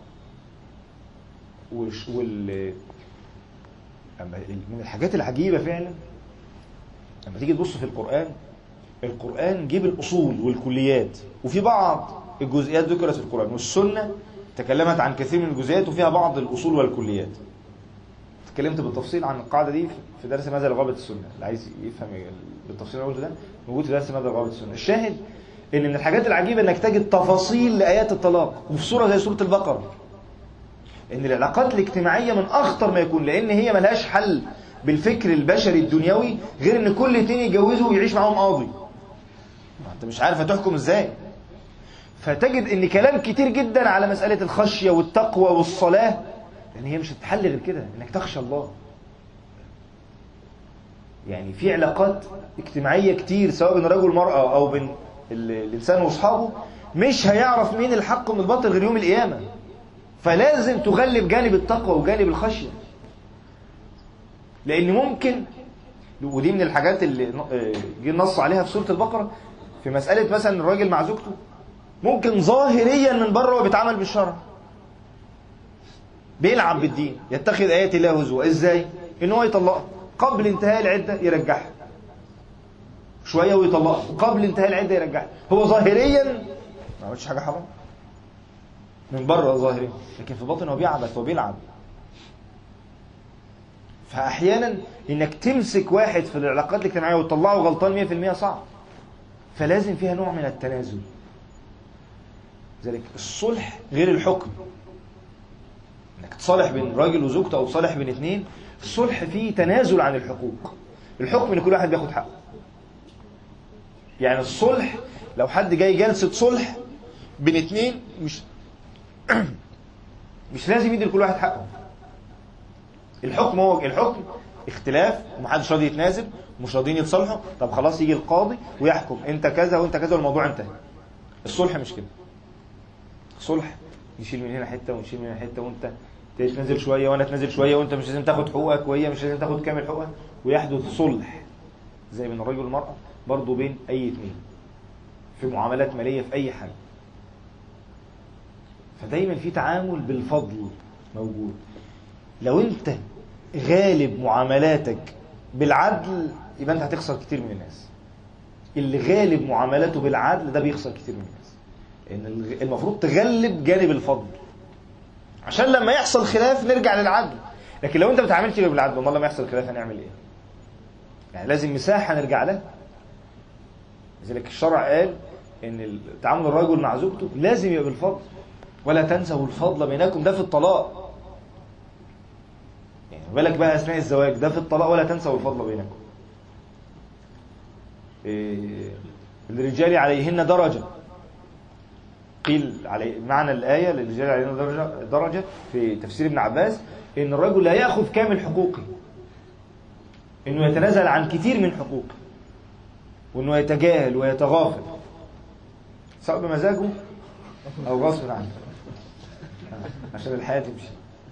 وش وال أما ال- من الحاجات العجيبه فعلا لما تيجي تبص في القران القران جيب الاصول والكليات وفي بعض الجزئيات ذكرت في القران والسنه تكلمت عن كثير من الجزئيات وفيها بعض الاصول والكليات اتكلمت بالتفصيل عن القاعده دي في درس ماذا لغابه السنه اللي عايز يفهم بالتفصيل اللي قلته ده موجود في درس ماذا لغابه السنه الشاهد ان من الحاجات العجيبه انك تجد تفاصيل لايات الطلاق وفي سوره زي سوره البقره ان العلاقات الاجتماعيه من اخطر ما يكون لان هي ملهاش حل بالفكر البشري الدنيوي غير ان كل اتنين يتجوزوا ويعيش معاهم قاضي ما انت مش عارف هتحكم ازاي فتجد ان كلام كتير جدا على مساله الخشيه والتقوى والصلاه لان هي مش هتتحل غير كده انك تخشى الله يعني في علاقات اجتماعيه كتير سواء بين رجل ومراه او بين ال- الانسان واصحابه مش هيعرف مين الحق من الباطل غير يوم القيامه فلازم تغلب جانب التقوى وجانب الخشيه لان ممكن ودي من الحاجات اللي آه، جه النص عليها في سوره البقره في مساله مثلا الراجل مع زوجته ممكن ظاهريا من بره هو بيتعامل بالشرع بيلعب بالدين يتخذ ايات الله هزوا ازاي ان هو يطلقها قبل انتهاء العده يرجعها شويه ويطلقها قبل انتهاء العده يرجعها هو ظاهريا ما عملش حاجه حرام من بره ظاهريا لكن في باطن هو بيعبث وبيلعب فاحيانا انك تمسك واحد في العلاقات الاجتماعيه وتطلعه غلطان 100% صعب فلازم فيها نوع من التنازل ذلك الصلح غير الحكم انك تصالح بين راجل وزوجته او تصالح بين اثنين الصلح فيه تنازل عن الحقوق الحكم ان كل واحد بياخد حقه يعني الصلح لو حد جاي جلسه صلح بين اثنين مش مش لازم يدي لكل واحد حقه الحكم هو الحكم اختلاف ومحدش راضي يتنازل ومش راضيين يتصالحوا طب خلاص يجي القاضي ويحكم انت كذا وانت كذا والموضوع انتهى الصلح مش كده صلح يشيل من هنا حته ونشيل من هنا حته وانت تنزل شويه وانا اتنزل شويه وانت مش لازم تاخد حقوقك وهي مش لازم تاخد كامل حقوقها ويحدث صلح زي بين الرجل والمراه برضه بين اي اثنين في معاملات ماليه في اي حاجه فدايما في تعامل بالفضل موجود لو انت غالب معاملاتك بالعدل يبقى انت هتخسر كتير من الناس اللي غالب معاملاته بالعدل ده بيخسر كتير من الناس ان المفروض تغلب جانب الفضل عشان لما يحصل خلاف نرجع للعدل لكن لو انت ما بتعاملش بالعدل امال لما يحصل خلاف هنعمل ايه يعني لازم مساحه نرجع لها لذلك الشرع قال ان تعامل الرجل مع زوجته لازم يبقى بالفضل ولا تنسوا الفضل بينكم ده في الطلاق يعني بالك بقى اثناء الزواج ده في الطلاق ولا تنسوا الفضل بينكم إيه الرجال عليهن درجه قيل علي معنى الآية للرجال علينا درجة, درجة في تفسير ابن عباس إن الرجل لا يأخذ كامل حقوقه إنه يتنازل عن كثير من حقوقه وإنه يتجاهل ويتغافل سواء بمزاجه أو غصب عنه عشان الحياة تمشي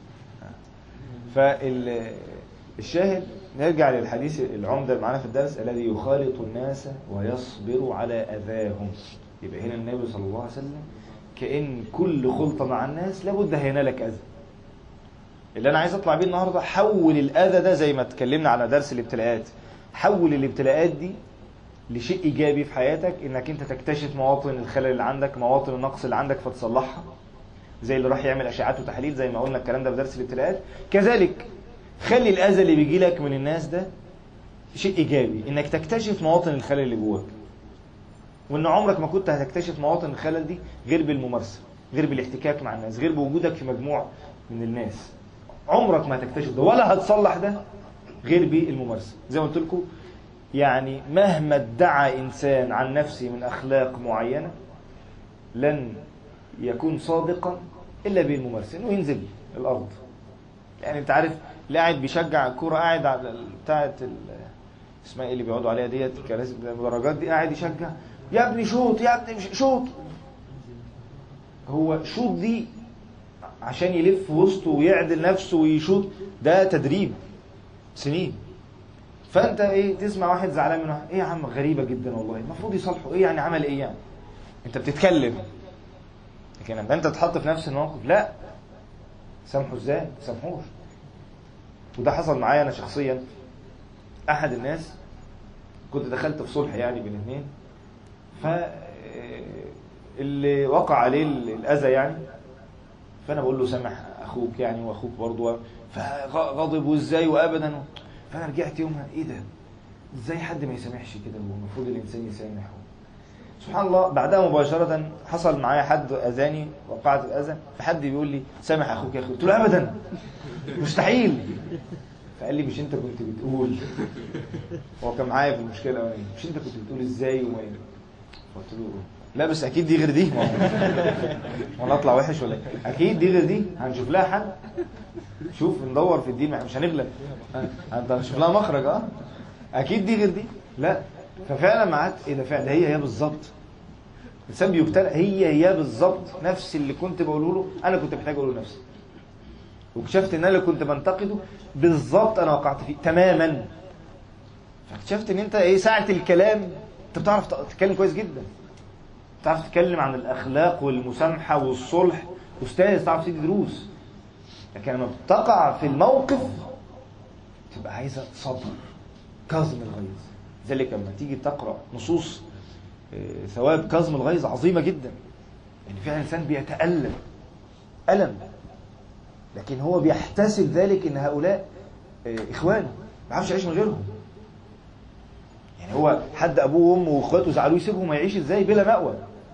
فالشاهد نرجع للحديث العمدة معنا في الدرس الذي يخالط الناس ويصبر على أذاهم يبقى هنا النبي صلى الله عليه وسلم كأن كل خلطة مع الناس لابد هينالك أذى اللي أنا عايز أطلع بيه النهاردة حول الأذى ده زي ما اتكلمنا على درس الابتلاءات حول الابتلاءات دي لشيء إيجابي في حياتك إنك أنت تكتشف مواطن الخلل اللي عندك مواطن النقص اللي عندك فتصلحها زي اللي راح يعمل أشعات وتحاليل زي ما قلنا الكلام ده في درس الابتلاءات كذلك خلي الأذى اللي بيجي لك من الناس ده شيء إيجابي إنك تكتشف مواطن الخلل اللي جواك وان عمرك ما كنت هتكتشف مواطن الخلل دي غير بالممارسه غير بالاحتكاك مع الناس غير بوجودك في مجموعه من الناس عمرك ما هتكتشف ده ولا هتصلح ده غير بالممارسه زي ما قلت لكم يعني مهما ادعى انسان عن نفسه من اخلاق معينه لن يكون صادقا الا بالممارسه انه ينزل الارض يعني انت عارف اللي قاعد بيشجع الكوره قاعد على بتاعه اسمها ايه اللي بيقعدوا عليها ديت كراسي المدرجات دي قاعد يشجع يا ابني شوط يا ابني شوط هو شوط دي عشان يلف وسطه ويعدل نفسه ويشوط ده تدريب سنين فانت ايه تسمع واحد زعلان من واحد ايه يا عم غريبه جدا والله المفروض يصالحه ايه يعني عمل ايه يعني انت بتتكلم لكن لما انت تتحط في نفس الموقف لا سامحه ازاي ما سامحوش وده حصل معايا انا شخصيا احد الناس كنت دخلت في صلح يعني بين اثنين ف اللي وقع عليه الاذى يعني فانا بقول له سامح اخوك يعني واخوك برضه فغضب وازاي وابدا فانا رجعت يومها ايه ده ازاي حد ما يسامحش كده هو المفروض الانسان يسامح سبحان الله بعدها مباشرة حصل معايا حد أذاني وقعت الأذى فحد بيقول لي سامح أخوك يا أخي قلت له أبدا مستحيل فقال لي مش أنت كنت بتقول هو كان معايا في المشكلة الأولانية مش أنت كنت بتقول إزاي وما قلت له لا بس أكيد دي غير دي ولا أطلع وحش ولا أكيد دي غير دي هنشوف لها حل شوف ندور في الدين مش هنغلب هنشوف لها مخرج اه اكيد دي غير دي لا ففعلا ما قعدت ايه ده فعلا هي هي بالظبط الانسان بيبتلى هي هي بالظبط نفس اللي كنت بقوله له انا كنت محتاج اقوله لنفسي واكتشفت ان انا اللي كنت بنتقده بالظبط انا وقعت فيه تماما فاكتشفت ان انت ايه ساعه الكلام انت بتعرف تتكلم كويس جدا بتعرف تتكلم عن الاخلاق والمسامحه والصلح استاذ تعرف تدي دروس لكن لما بتقع في الموقف تبقى عايزه صبر كظم الغيظ ذلك لما تيجي تقرا نصوص ثواب كظم الغيظ عظيمه جدا يعني فعلا الانسان بيتالم الم لكن هو بيحتسب ذلك ان هؤلاء اخوانه ما يعرفش يعيش من غيرهم يعني هو حد ابوه وامه واخواته زعلوه يسيبهم يعيش ازاي بلا مأوى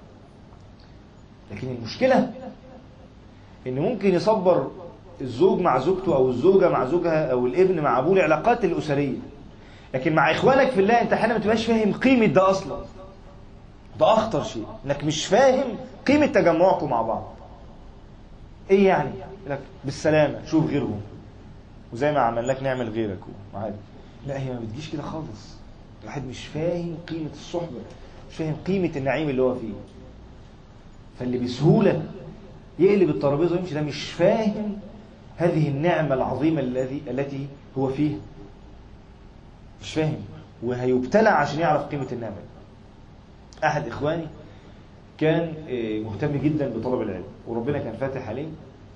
لكن المشكله ان ممكن يصبر الزوج مع زوجته او الزوجه مع زوجها او الابن مع ابوه العلاقات الاسريه لكن مع اخوانك في الله انت احيانا ما تبقاش فاهم قيمه ده اصلا ده اخطر شيء انك مش فاهم قيمه تجمعكم مع بعض ايه يعني لك بالسلامه شوف غيرهم وزي ما عملناك نعمل غيرك وعادي لا هي ما بتجيش كده خالص الواحد مش فاهم قيمه الصحبه مش فاهم قيمه النعيم اللي هو فيه فاللي بسهوله يقلب الترابيزه ويمشي ده مش فاهم هذه النعمة العظيمة الذي التي هو فيها مش فاهم وهيبتلى عشان يعرف قيمة النعمة أحد إخواني كان مهتم جدا بطلب العلم وربنا كان فاتح عليه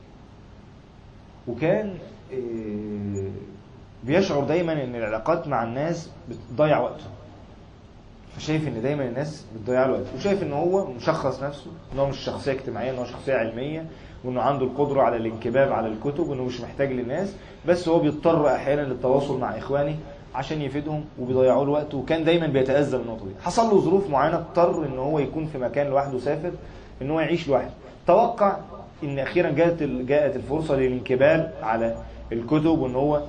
وكان بيشعر دايما ان العلاقات مع الناس بتضيع وقته فشايف ان دايما الناس بتضيع له وقت وشايف ان هو مشخص نفسه ان هو مش شخصيه اجتماعيه ان هو شخصيه علميه وانه عنده القدره على الانكباب على الكتب وانه مش محتاج للناس بس هو بيضطر احيانا للتواصل مع اخوانه عشان يفيدهم وبيضيعوا له وقت وكان دايما بيتاذى من النقطه دي حصل له ظروف معينه اضطر ان هو يكون في مكان لوحده سافر ان هو يعيش لوحده توقع ان اخيرا جاءت جاءت الفرصه للانكباب على الكتب وان هو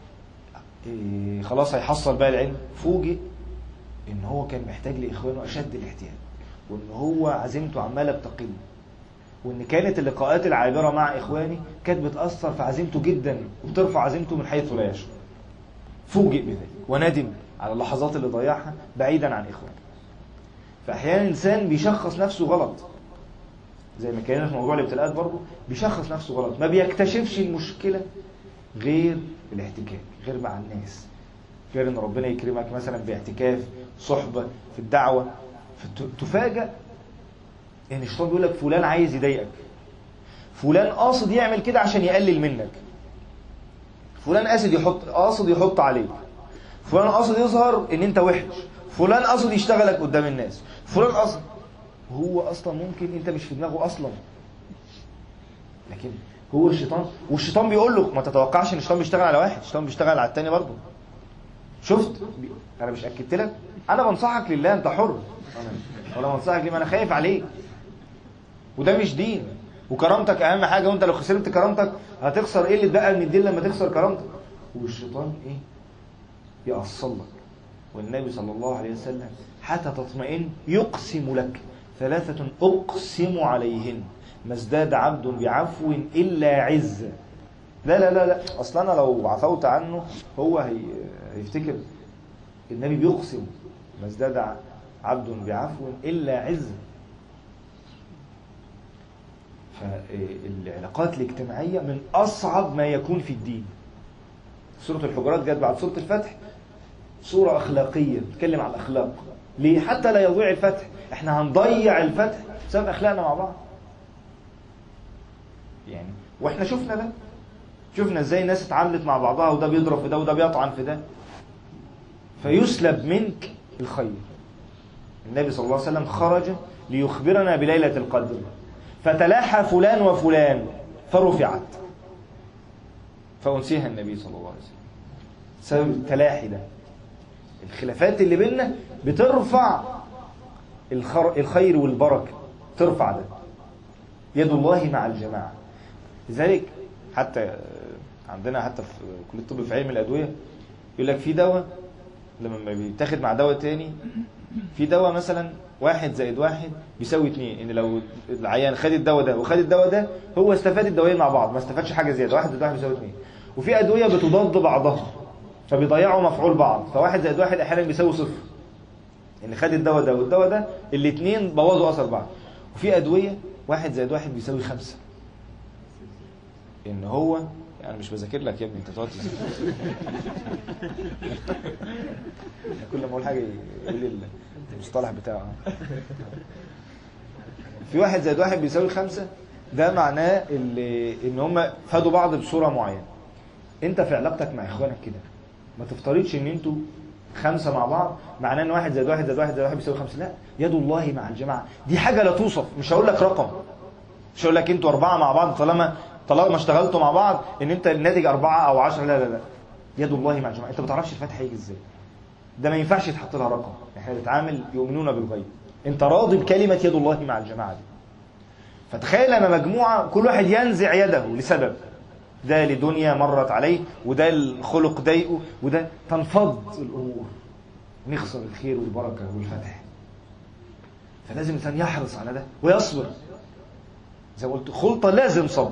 إيه خلاص هيحصل بقى العلم فوجئ ان هو كان محتاج لاخوانه اشد الاحتياج وان هو عزيمته عماله بتقل وان كانت اللقاءات العابره مع اخواني كانت بتاثر في عزيمته جدا وبترفع عزيمته من حيث لا يشعر فوجئ بذلك وندم على اللحظات اللي ضيعها بعيدا عن اخوانه فاحيانا الانسان بيشخص نفسه غلط زي ما كان في موضوع الابتلاءات برضه بيشخص نفسه غلط ما بيكتشفش المشكله غير الاحتكاك غير مع الناس غير ان ربنا يكرمك مثلا باعتكاف صحبه في الدعوه فتفاجأ ان الشيطان بيقول لك فلان عايز يضايقك فلان قاصد يعمل كده عشان يقلل منك فلان قاصد يحط قاصد يحط عليك فلان قاصد يظهر ان انت وحش فلان قاصد يشتغلك قدام الناس فلان قاصد هو اصلا ممكن انت مش في دماغه اصلا لكن هو الشيطان والشيطان بيقول له ما تتوقعش ان الشيطان بيشتغل على واحد الشيطان بيشتغل على التاني برضه شفت انا مش اكدت لك انا بنصحك لله انت حر ولا بنصحك ليه ما انا خايف عليك وده مش دين وكرامتك اهم حاجه وانت لو خسرت كرامتك هتخسر ايه اللي اتبقى من الدين لما تخسر كرامتك والشيطان ايه يأصل لك والنبي صلى الله عليه وسلم حتى تطمئن يقسم لك ثلاثة أقسم عليهن ما ازداد عبد بعفو إلا عز لا لا لا لا أصلا أنا لو عفوت عنه هو هي هيفتكر النبي بيقسم ما ازداد عبد بعفو إلا عز فالعلاقات الاجتماعية من أصعب ما يكون في الدين سورة الحجرات جت بعد سورة الفتح سورة أخلاقية بتتكلم عن الأخلاق ليه؟ حتى لا يضيع الفتح احنا هنضيع الفتح بسبب أخلاقنا مع بعض يعني واحنا شفنا ده شفنا ازاي الناس اتعاملت مع بعضها وده بيضرب في ده وده بيطعن في ده فيسلب منك الخير النبي صلى الله عليه وسلم خرج ليخبرنا بليلة القدر فتلاحى فلان وفلان فرفعت فأنسيها النبي صلى الله عليه وسلم سبب التلاحي ده الخلافات اللي بيننا بترفع الخر... الخير والبركة ترفع ده يد الله مع الجماعة لذلك حتى عندنا حتى في كلية الطب في علم الأدوية يقول لك في دواء لما بيتاخد مع دواء تاني في دواء مثلا واحد زائد واحد بيساوي اتنين ان لو العيان خد الدواء ده وخد الدواء ده هو استفاد الدوايين مع بعض ما استفادش حاجه زياده واحد زائد واحد بيساوي اتنين وفي ادويه بتضاد بعضها فبيضيعوا مفعول بعض فواحد زائد واحد احيانا بيساوي صفر ان خد الدواء ده والدواء ده الاثنين بوظوا اثر بعض وفي ادويه واحد زائد واحد بيساوي خمسه ان هو يعني مش بذاكر لك يا ابني انت تقعد تذاكر. كل ما اقول حاجه يقول لي المصطلح بتاعه في واحد زائد واحد بيساوي خمسة ده معناه اللي ان هم فادوا بعض بصوره معينه انت في علاقتك مع اخوانك كده ما تفترضش ان انتوا خمسة مع بعض معناه ان واحد زائد واحد زائد واحد زائد واحد بيساوي خمسة لا يد الله مع الجماعة دي حاجة لا توصف مش هقول لك رقم مش هقول لك انتوا أربعة مع بعض طالما طالما اشتغلتوا مع بعض ان انت الناتج أربعة أو عشرة لا لا لا يد الله مع الجماعة انت ما تعرفش الفتح هيجي ازاي ده ما ينفعش يتحط لها رقم احنا بنتعامل يؤمنون بالغيب انت راضي بكلمة يد الله مع الجماعة دي فتخيل لما مجموعة كل واحد ينزع يده لسبب ده لدنيا مرت عليه وده الخلق ضايقه وده تنفض الامور نخسر الخير والبركه والفتح فلازم الانسان يحرص على ده ويصبر زي ما قلت خلطه لازم صبر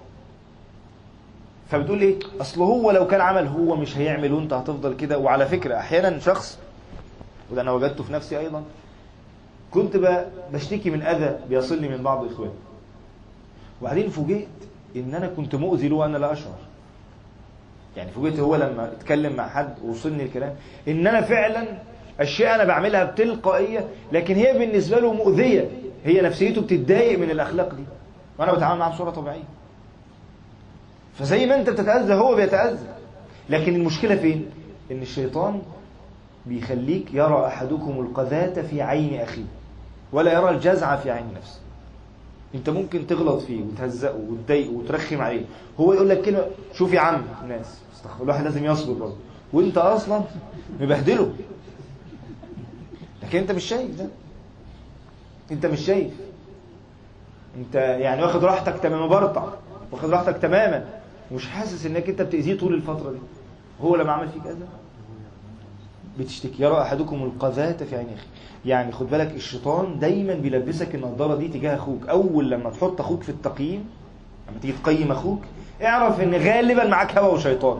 فبتقول ايه اصل هو لو كان عمل هو مش هيعمل وانت هتفضل كده وعلى فكره احيانا شخص وده انا وجدته في نفسي ايضا كنت بشتكي من اذى بيصلني من بعض اخواني وبعدين فوجئت ان انا كنت مؤذي له وانا لا اشعر يعني فوجئت هو لما اتكلم مع حد ووصلني الكلام ان انا فعلا اشياء انا بعملها بتلقائيه لكن هي بالنسبه له مؤذيه هي نفسيته بتتضايق من الاخلاق دي وانا بتعامل معاه بصوره طبيعيه فزي ما انت بتتاذى هو بيتاذى لكن المشكله فين ان الشيطان بيخليك يرى احدكم القذاة في عين اخيه ولا يرى الجزع في عين نفسه انت ممكن تغلط فيه وتهزقه وتضايقه وترخم عليه هو يقول لك كلمه شوف يا عم الناس استغفر الواحد لازم يصبر برضه وانت اصلا مبهدله لكن انت مش شايف ده انت مش شايف انت يعني واخد راحتك تماما برطع واخد راحتك تماما ومش حاسس انك انت بتاذيه طول الفتره دي هو لما عمل فيك اذى بتشتكي يرى احدكم القذاة في عين اخيه يعني خد بالك الشيطان دايما بيلبسك النضاره دي تجاه اخوك اول لما تحط اخوك في التقييم لما تيجي تقيم اخوك اعرف ان غالبا معاك هوى وشيطان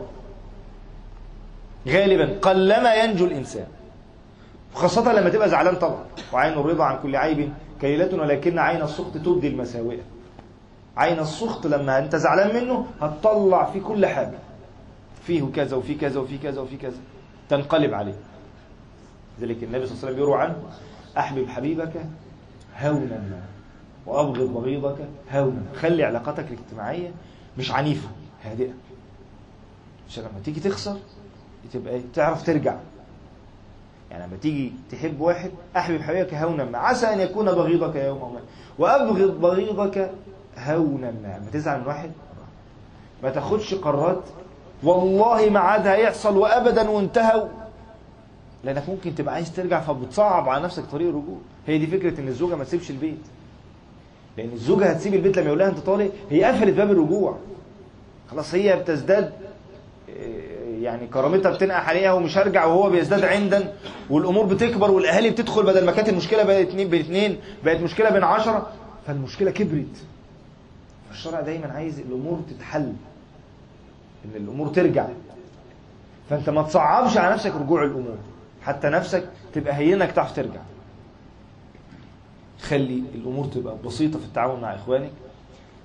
غالبا قلما ينجو الانسان وخاصة لما تبقى زعلان طبعا وعين الرضا عن كل عيب كليلة ولكن عين السخط تبدي المساوئ عين السخط لما انت زعلان منه هتطلع فيه كل حاجة فيه كذا وفيه كذا وفيه كذا وفيه كذا تنقلب عليه ذلك النبي صلى الله عليه وسلم يروى عنه أحبب حبيبك هونا ما وأبغض بغيضك هونا خلي علاقاتك الاجتماعية مش عنيفة هادئة عشان لما تيجي تخسر تبقى تعرف ترجع يعني لما تيجي تحب واحد أحبب حبيبك هونا ما عسى أن يكون بغيضك يوما ما وأبغض بغيضك هونا ما لما تزعل من واحد ما تاخدش قرارات والله ما عاد هيحصل وابدا وانتهوا لانك ممكن تبقى عايز ترجع فبتصعب على نفسك طريق الرجوع هي دي فكره ان الزوجه ما تسيبش البيت لان الزوجه هتسيب البيت لما يقول لها انت طالق هي قفلت باب الرجوع خلاص هي بتزداد يعني كرامتها بتنقح عليها ومش هرجع وهو بيزداد عندا والامور بتكبر والاهالي بتدخل بدل ما كانت المشكله بقت اتنين بين اتنين بقت مشكله بين عشرة فالمشكله كبرت فالشرع دايما عايز الامور تتحل ان الامور ترجع فانت ما تصعبش على نفسك رجوع الامور حتى نفسك تبقى هينك تعرف ترجع خلي الامور تبقى بسيطه في التعامل مع اخوانك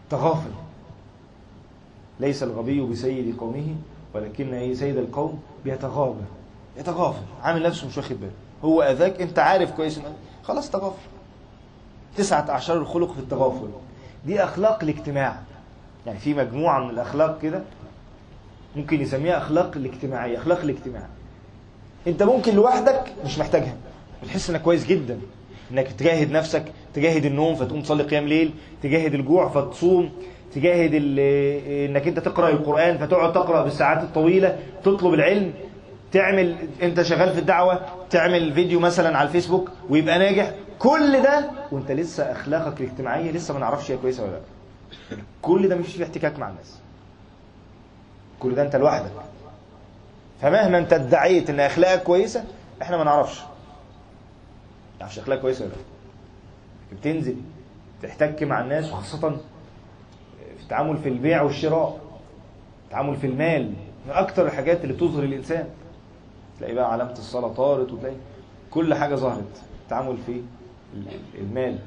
تغافل ليس الغبي بسيد قومه ولكن ايه سيد القوم بيتغابى يتغافل عامل نفسه مش واخد باله هو اذاك انت عارف كويس إن- خلاص تغافل تسعة أعشار الخلق في التغافل دي أخلاق الاجتماع يعني في مجموعة من الأخلاق كده ممكن يسميها أخلاق الاجتماعية أخلاق الاجتماع أنت ممكن لوحدك مش محتاجها بتحس إنك كويس جدا إنك تجاهد نفسك تجاهد النوم فتقوم تصلي قيام ليل تجاهد الجوع فتصوم تجاهد ال- إنك أنت تقرأ القرآن فتقعد تقرأ بالساعات الطويلة تطلب العلم تعمل انت شغال في الدعوة تعمل فيديو مثلا على الفيسبوك ويبقى ناجح كل ده وانت لسه اخلاقك الاجتماعية لسه ما نعرفش هي كويسة ولا لا كل ده مش في احتكاك مع الناس كل ده انت لوحدك فمهما انت ادعيت ان اخلاقك كويسة احنا ما نعرفش ما نعرفش اخلاقك كويسة ولا لا بتنزل تحتك مع الناس وخاصة في التعامل في البيع والشراء التعامل في المال من اكتر الحاجات اللي تظهر الانسان تلاقي بقى علامة الصلاة طارت وتلاقي كل حاجة ظهرت التعامل في المال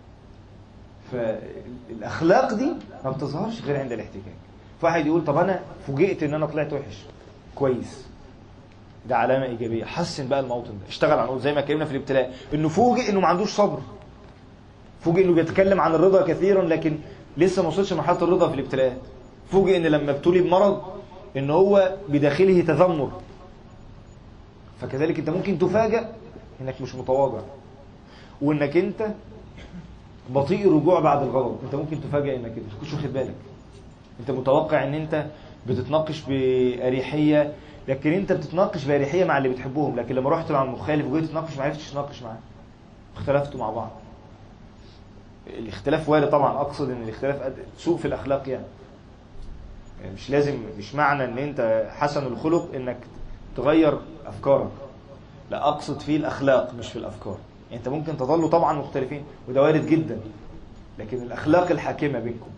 فالأخلاق دي ما بتظهرش غير عند الاحتكاك فواحد يقول طب أنا فوجئت إن أنا طلعت وحش كويس ده علامة إيجابية حسن بقى الموطن ده اشتغل على زي ما اتكلمنا في الابتلاء إنه فوجئ إنه ما عندوش صبر فوجئ إنه بيتكلم عن الرضا كثيرا لكن لسه ما وصلش لمرحلة الرضا في الابتلاءات فوجئ إن لما ابتلي بمرض إن هو بداخله تذمر فكذلك انت ممكن تفاجأ انك مش متواضع وانك انت بطيء الرجوع بعد الغضب انت ممكن تفاجأ انك انت مش واخد بالك انت متوقع ان انت بتتناقش بأريحية لكن انت بتتناقش بأريحية مع اللي بتحبهم لكن لما رحت مع المخالف وجيت تتناقش ما عرفتش تتناقش معاه اختلفتوا مع بعض الاختلاف وارد طبعا اقصد ان الاختلاف قد- سوء في الاخلاق يعني يعني مش لازم مش معنى ان انت حسن الخلق انك تغير افكارك لا اقصد فيه الاخلاق مش في الافكار يعني انت ممكن تظلوا طبعا مختلفين وده وارد جدا لكن الاخلاق الحاكمه بينكم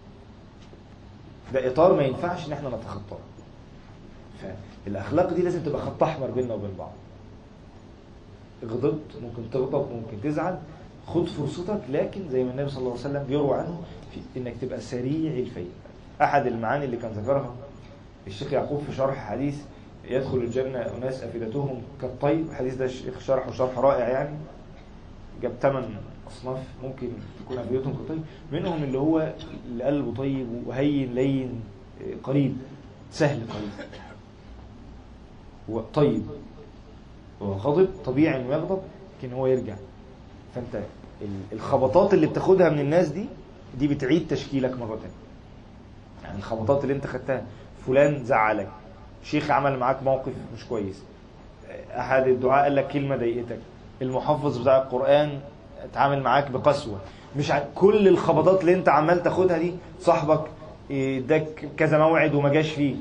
ده اطار ما ينفعش ان احنا نتخطاه فالاخلاق دي لازم تبقى خط احمر بيننا وبين بعض غضبت ممكن تغضب ممكن تزعل خد فرصتك لكن زي ما النبي صلى الله عليه وسلم بيروى عنه في انك تبقى سريع الفيء احد المعاني اللي كان ذكرها الشيخ يعقوب في شرح حديث يدخل الجنة أناس أفئدتهم كالطيب الحديث ده الشيخ شرحه شرح رائع يعني جاب ثمان أصناف ممكن تكون أفئدتهم كالطيب منهم اللي هو اللي قلبه طيب وهين لين قريب سهل قريب هو طيب هو غضب طبيعي انه يغضب لكن هو يرجع فانت ال- الخبطات اللي بتاخدها من الناس دي دي بتعيد تشكيلك مرة تانية يعني الخبطات اللي انت خدتها فلان زعلك شيخ عمل معاك موقف مش كويس احد الدعاء قال لك كلمه ضايقتك المحفظ بتاع القران اتعامل معاك بقسوه مش ع... كل الخبطات اللي انت عمال تاخدها دي صاحبك اداك كذا موعد وما جاش فيه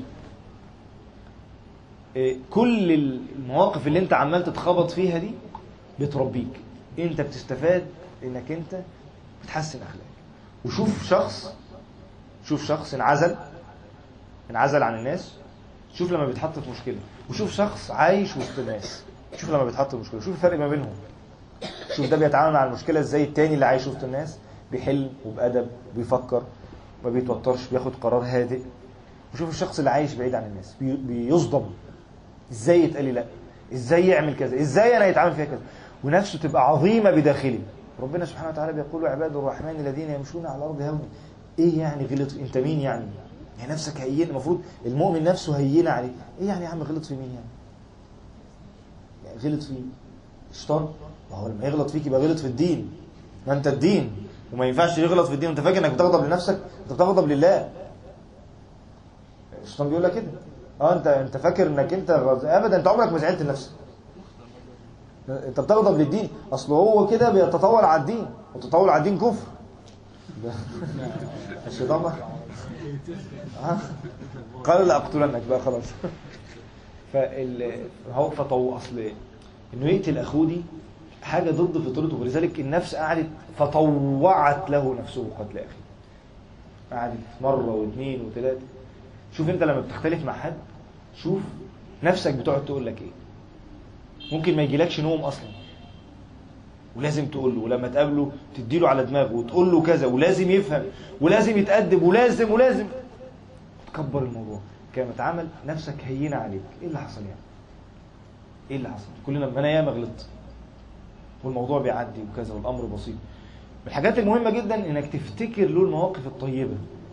إيه، كل المواقف اللي انت عمال تتخبط فيها دي بتربيك انت بتستفاد انك انت بتحسن اخلاقك وشوف شخص شوف شخص انعزل انعزل عن الناس شوف لما بيتحط في مشكله وشوف شخص عايش وسط الناس شوف لما بيتحط في مشكله شوف الفرق ما بينهم شوف ده بيتعامل مع المشكله ازاي التاني اللي عايش وسط الناس بيحل وبأدب بيفكر ما بيتوترش بياخد قرار هادئ وشوف الشخص اللي عايش بعيد عن الناس بي- بيصدم ازاي يتقال لي لا ازاي يعمل كذا ازاي انا يتعامل فيها كذا ونفسه تبقى عظيمه بداخله ربنا سبحانه وتعالى بيقول عباد الرحمن الذين يمشون على الارض هونا ايه يعني غلط انت مين يعني يعني نفسك هين المفروض المؤمن نفسه هينه عليه ايه يعني يا عم غلط في مين يعني, يعني غلط في الشيطان ما هو لما يغلط فيك يبقى غلط في الدين ما انت الدين وما ينفعش يغلط في الدين وانت فاكر انك بتغضب لنفسك انت بتغضب لله الشيطان بيقول لك كده اه انت انت فاكر انك انت غز... ابدا انت عمرك ما زعلت لنفسك انت بتغضب للدين اصل هو كده بيتطاول على الدين والتطاول على الدين كفر ده- الشيطان بقى آه. قال لا اقتلنك بقى خلاص فال هو فطو اصل انه يقتل اخوه دي حاجه ضد فطرته ولذلك النفس قعدت فطوعت له نفسه قتل اخيه قعدت مره واثنين وثلاثه شوف انت لما بتختلف مع حد شوف نفسك بتقعد تقول لك ايه ممكن ما يجيلكش نوم اصلا ولازم تقول له ولما تقابله تديله على دماغه وتقول له كذا ولازم يفهم ولازم يتأدب ولازم ولازم تكبر الموضوع كما تعمل نفسك هينة عليك ايه اللي حصل يعني ايه اللي حصل كلنا ما انا ياما غلطت والموضوع بيعدي وكذا والامر بسيط من الحاجات المهمة جدا انك تفتكر له المواقف الطيبة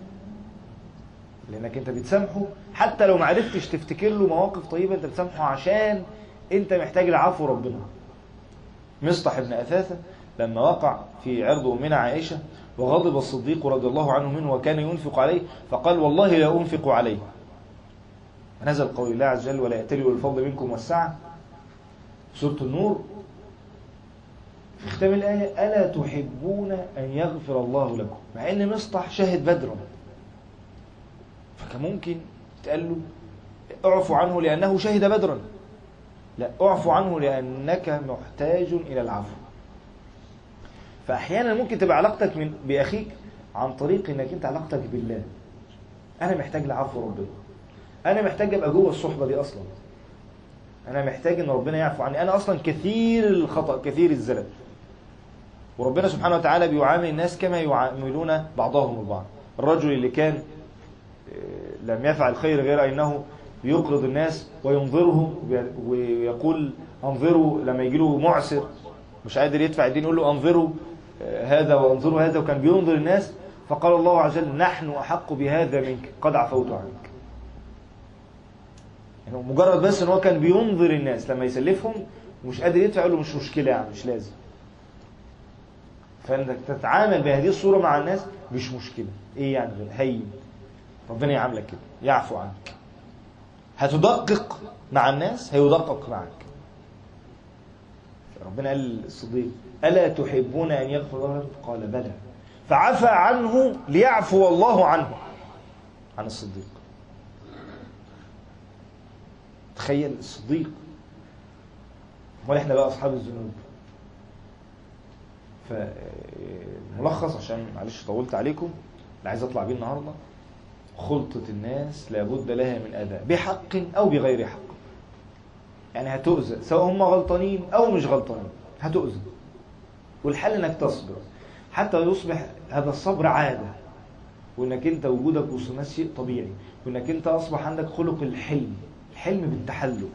لانك انت بتسامحه حتى لو ما عرفتش تفتكر له مواقف طيبة انت بتسامحه عشان انت محتاج لعفو ربنا مصطح بن أثاثة لما وقع في عرض أمنا عائشة وغضب الصديق رضي الله عنه منه وكان ينفق عليه فقال والله لا أنفق عليه نزل قول الله عز وجل ولا يأتلي الفضل منكم والسعة سورة النور في ختام الآية ألا تحبون أن يغفر الله لكم مع أن مصطح شاهد بدرا فكان ممكن تقال له اعفوا عنه لأنه شهد بدرا لا اعفو عنه لأنك محتاج إلى العفو فأحيانا ممكن تبقى علاقتك من بأخيك عن طريق أنك أنت علاقتك بالله أنا محتاج لعفو ربنا أنا محتاج أبقى جوه الصحبة دي أصلا أنا محتاج أن ربنا يعفو عني أنا أصلا كثير الخطأ كثير الزلل وربنا سبحانه وتعالى بيعامل الناس كما يعاملون بعضهم البعض الرجل اللي كان لم يفعل خير غير أنه يقرض الناس وينظرهم ويقول انظروا لما يجي له معسر مش قادر يدفع الدين يقول له انظروا هذا وانظروا هذا وكان بينظر الناس فقال الله عز وجل نحن أحق بهذا منك قد عفوت عنك يعني مجرد بس ان هو كان بينظر الناس لما يسلفهم ومش قادر يدفع يقول له مش مشكلة يعني مش لازم فانك تتعامل بهذه الصورة مع الناس مش مشكلة ايه يعني هين ربنا يعاملك كده يعفو عنك هتدقق مع الناس هيدقق معك ربنا قال للصديق ألا تحبون أن يغفر الله لكم قال بلى فعفى عنه ليعفو الله عنه عن الصديق تخيل الصديق امال احنا بقى اصحاب الذنوب فملخص عشان معلش طولت عليكم اللي عايز اطلع بيه النهارده خلطة الناس لابد لها من أداء بحق أو بغير حق يعني هتؤذى سواء هم غلطانين أو مش غلطانين هتؤذى والحل انك تصبر حتى يصبح هذا الصبر عادة وانك انت وجودك وسط الناس شيء طبيعي وانك انت اصبح عندك خلق الحلم الحلم بالتحلم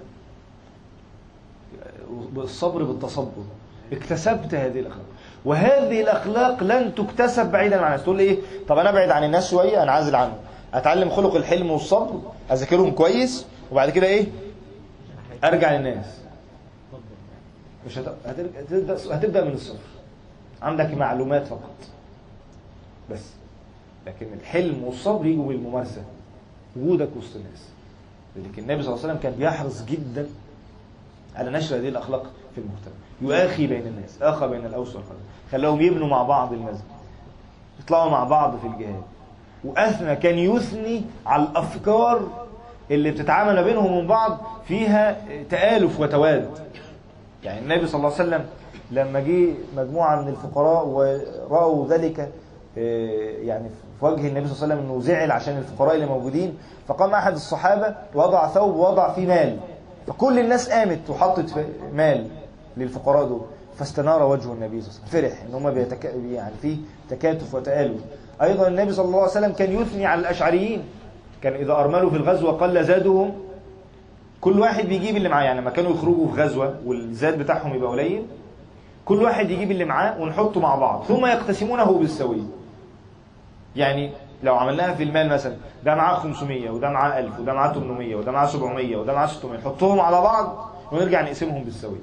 الصبر بالتصبر اكتسبت هذه الاخلاق وهذه الاخلاق لن تكتسب بعيدا عن الناس تقول لي ايه طب انا ابعد عن الناس شويه انعزل عنهم اتعلم خلق الحلم والصبر اذاكرهم كويس وبعد كده ايه ارجع للناس مش هت... هتبدا هتبدا من الصفر عندك معلومات فقط بس لكن الحلم والصبر يجوا بالممارسه وجودك وسط الناس لكن النبي صلى الله عليه وسلم كان بيحرص جدا على نشر هذه الاخلاق في المجتمع يؤاخي بين الناس اخى بين الاوس والخزرج خلاهم يبنوا مع بعض المسجد يطلعوا مع بعض في الجهاد واثنى كان يثني على الافكار اللي بتتعامل ما بينهم وبين بعض فيها تآلف وتواد يعني النبي صلى الله عليه وسلم لما جه مجموعة من الفقراء ورأوا ذلك يعني في وجه النبي صلى الله عليه وسلم انه زعل عشان الفقراء اللي موجودين فقام احد الصحابة وضع ثوب ووضع فيه مال فكل الناس قامت وحطت مال للفقراء دول فاستنار وجه النبي صلى الله عليه وسلم فرح ان هم بيتك... يعني في تكاتف وتآلف ايضا النبي صلى الله عليه وسلم كان يثني على الاشعريين كان اذا ارملوا في الغزو وقل زادهم كل واحد بيجيب اللي معاه يعني لما كانوا يخرجوا في غزوه والزاد بتاعهم يبقى قليل كل واحد يجيب اللي معاه ونحطه مع بعض ثم يقتسمونه بالسويه يعني لو عملناها في المال مثلا ده معاه 500 وده معاه 1000 وده معاه 800 وده معاه 700 وده معاه 600 نحطهم على بعض ونرجع نقسمهم بالسويه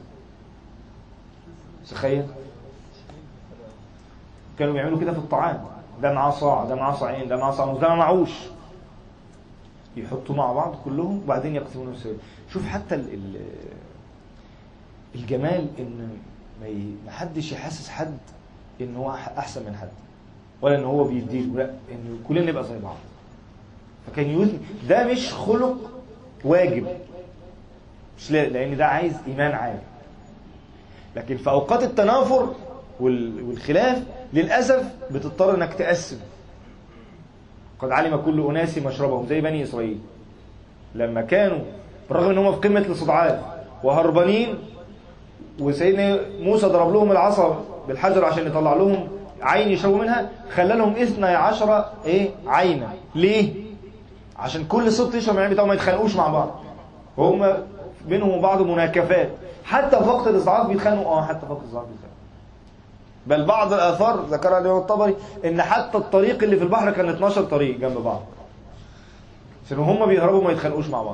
تخيل كانوا بيعملوا كده في الطعام ده معاه صاع ده معاه صاعين ده معاه صاع ده ما معوش يحطوا مع بعض كلهم وبعدين يقسمونهم بالسويه شوف حتى ال ال الجمال ان ما حدش يحسس حد ان هو احسن من حد ولا ان هو بيديله لا ان كلنا نبقى زي بعض فكان يوزن ده مش خلق واجب مش لا لان ده عايز ايمان عالي لكن في اوقات التنافر والخلاف للاسف بتضطر انك تقسم قد علم كل اناس مشربهم زي بني اسرائيل لما كانوا بالرغم ان هم في قمه الاستضعاف وهربانين وسيدنا موسى ضرب لهم العصا بالحجر عشان يطلع لهم عين يشربوا منها خلى لهم اثنى عشر ايه عينا ليه عشان كل ست يشرب من العين بتاعهم ما يتخانقوش مع بعض وهم بينهم وبعض مناكفات حتى في وقت الاستضعاف بيتخانقوا اه حتى في وقت الاستضعاف بيتخانقوا بل بعض الاثار ذكرها الامام الطبري ان حتى الطريق اللي في البحر كان 12 طريق جنب بعض عشان هم بيهربوا ما يتخانقوش مع بعض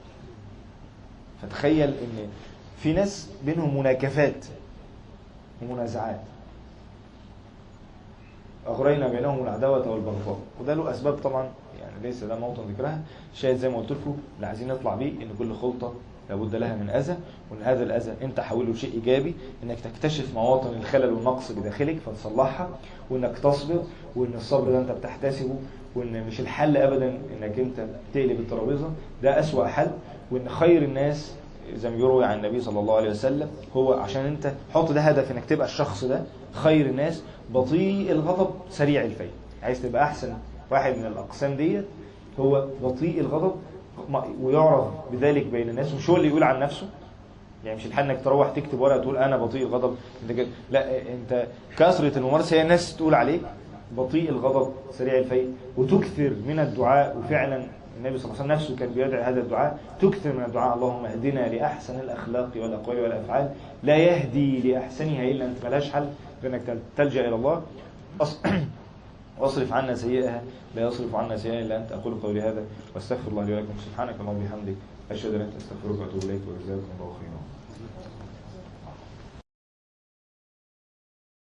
فتخيل ان في ناس بينهم مناكفات ومنازعات أغرينا بينهم العداوة والبغضاء وده له أسباب طبعا يعني ليس ده موطن ذكرها شاهد زي ما قلت لكم اللي عايزين نطلع بيه إن كل خلطة لابد لها من أذى وإن هذا الأذى أنت حوله لشيء إيجابي إنك تكتشف مواطن الخلل والنقص بداخلك فتصلحها وإنك تصبر وإن الصبر ده أنت بتحتسبه وإن مش الحل أبدا إنك أنت تقلب الترابيزة ده أسوأ حل وإن خير الناس زي ما يروي عن النبي صلى الله عليه وسلم هو عشان انت حط ده هدف انك تبقى الشخص ده خير الناس بطيء الغضب سريع الفيء عايز تبقى احسن واحد من الاقسام ديت هو بطيء الغضب ويعرف بذلك بين الناس مش هو اللي يقول عن نفسه يعني مش الحل انك تروح تكتب ورقه تقول انا بطيء الغضب انت كده لا انت كثره الممارسه هي الناس تقول عليك بطيء الغضب سريع الفيء وتكثر من الدعاء وفعلا النبي صلى الله عليه وسلم نفسه كان بيدعي هذا الدعاء تكثر من الدعاء اللهم اهدنا لأحسن الأخلاق والأقوال والأفعال لا يهدي لأحسنها إلا أنت ملهاش حل بأنك تلجأ إلى الله واصرف عنا سيئها لا يصرف عنا سيئها إلا أنت أقول قولي هذا واستغفر الله لي ولكم سبحانك اللهم وبحمدك أشهد أن لا إله إلا أنت أستغفرك وأتوب إليك وجزاكم الله خيرا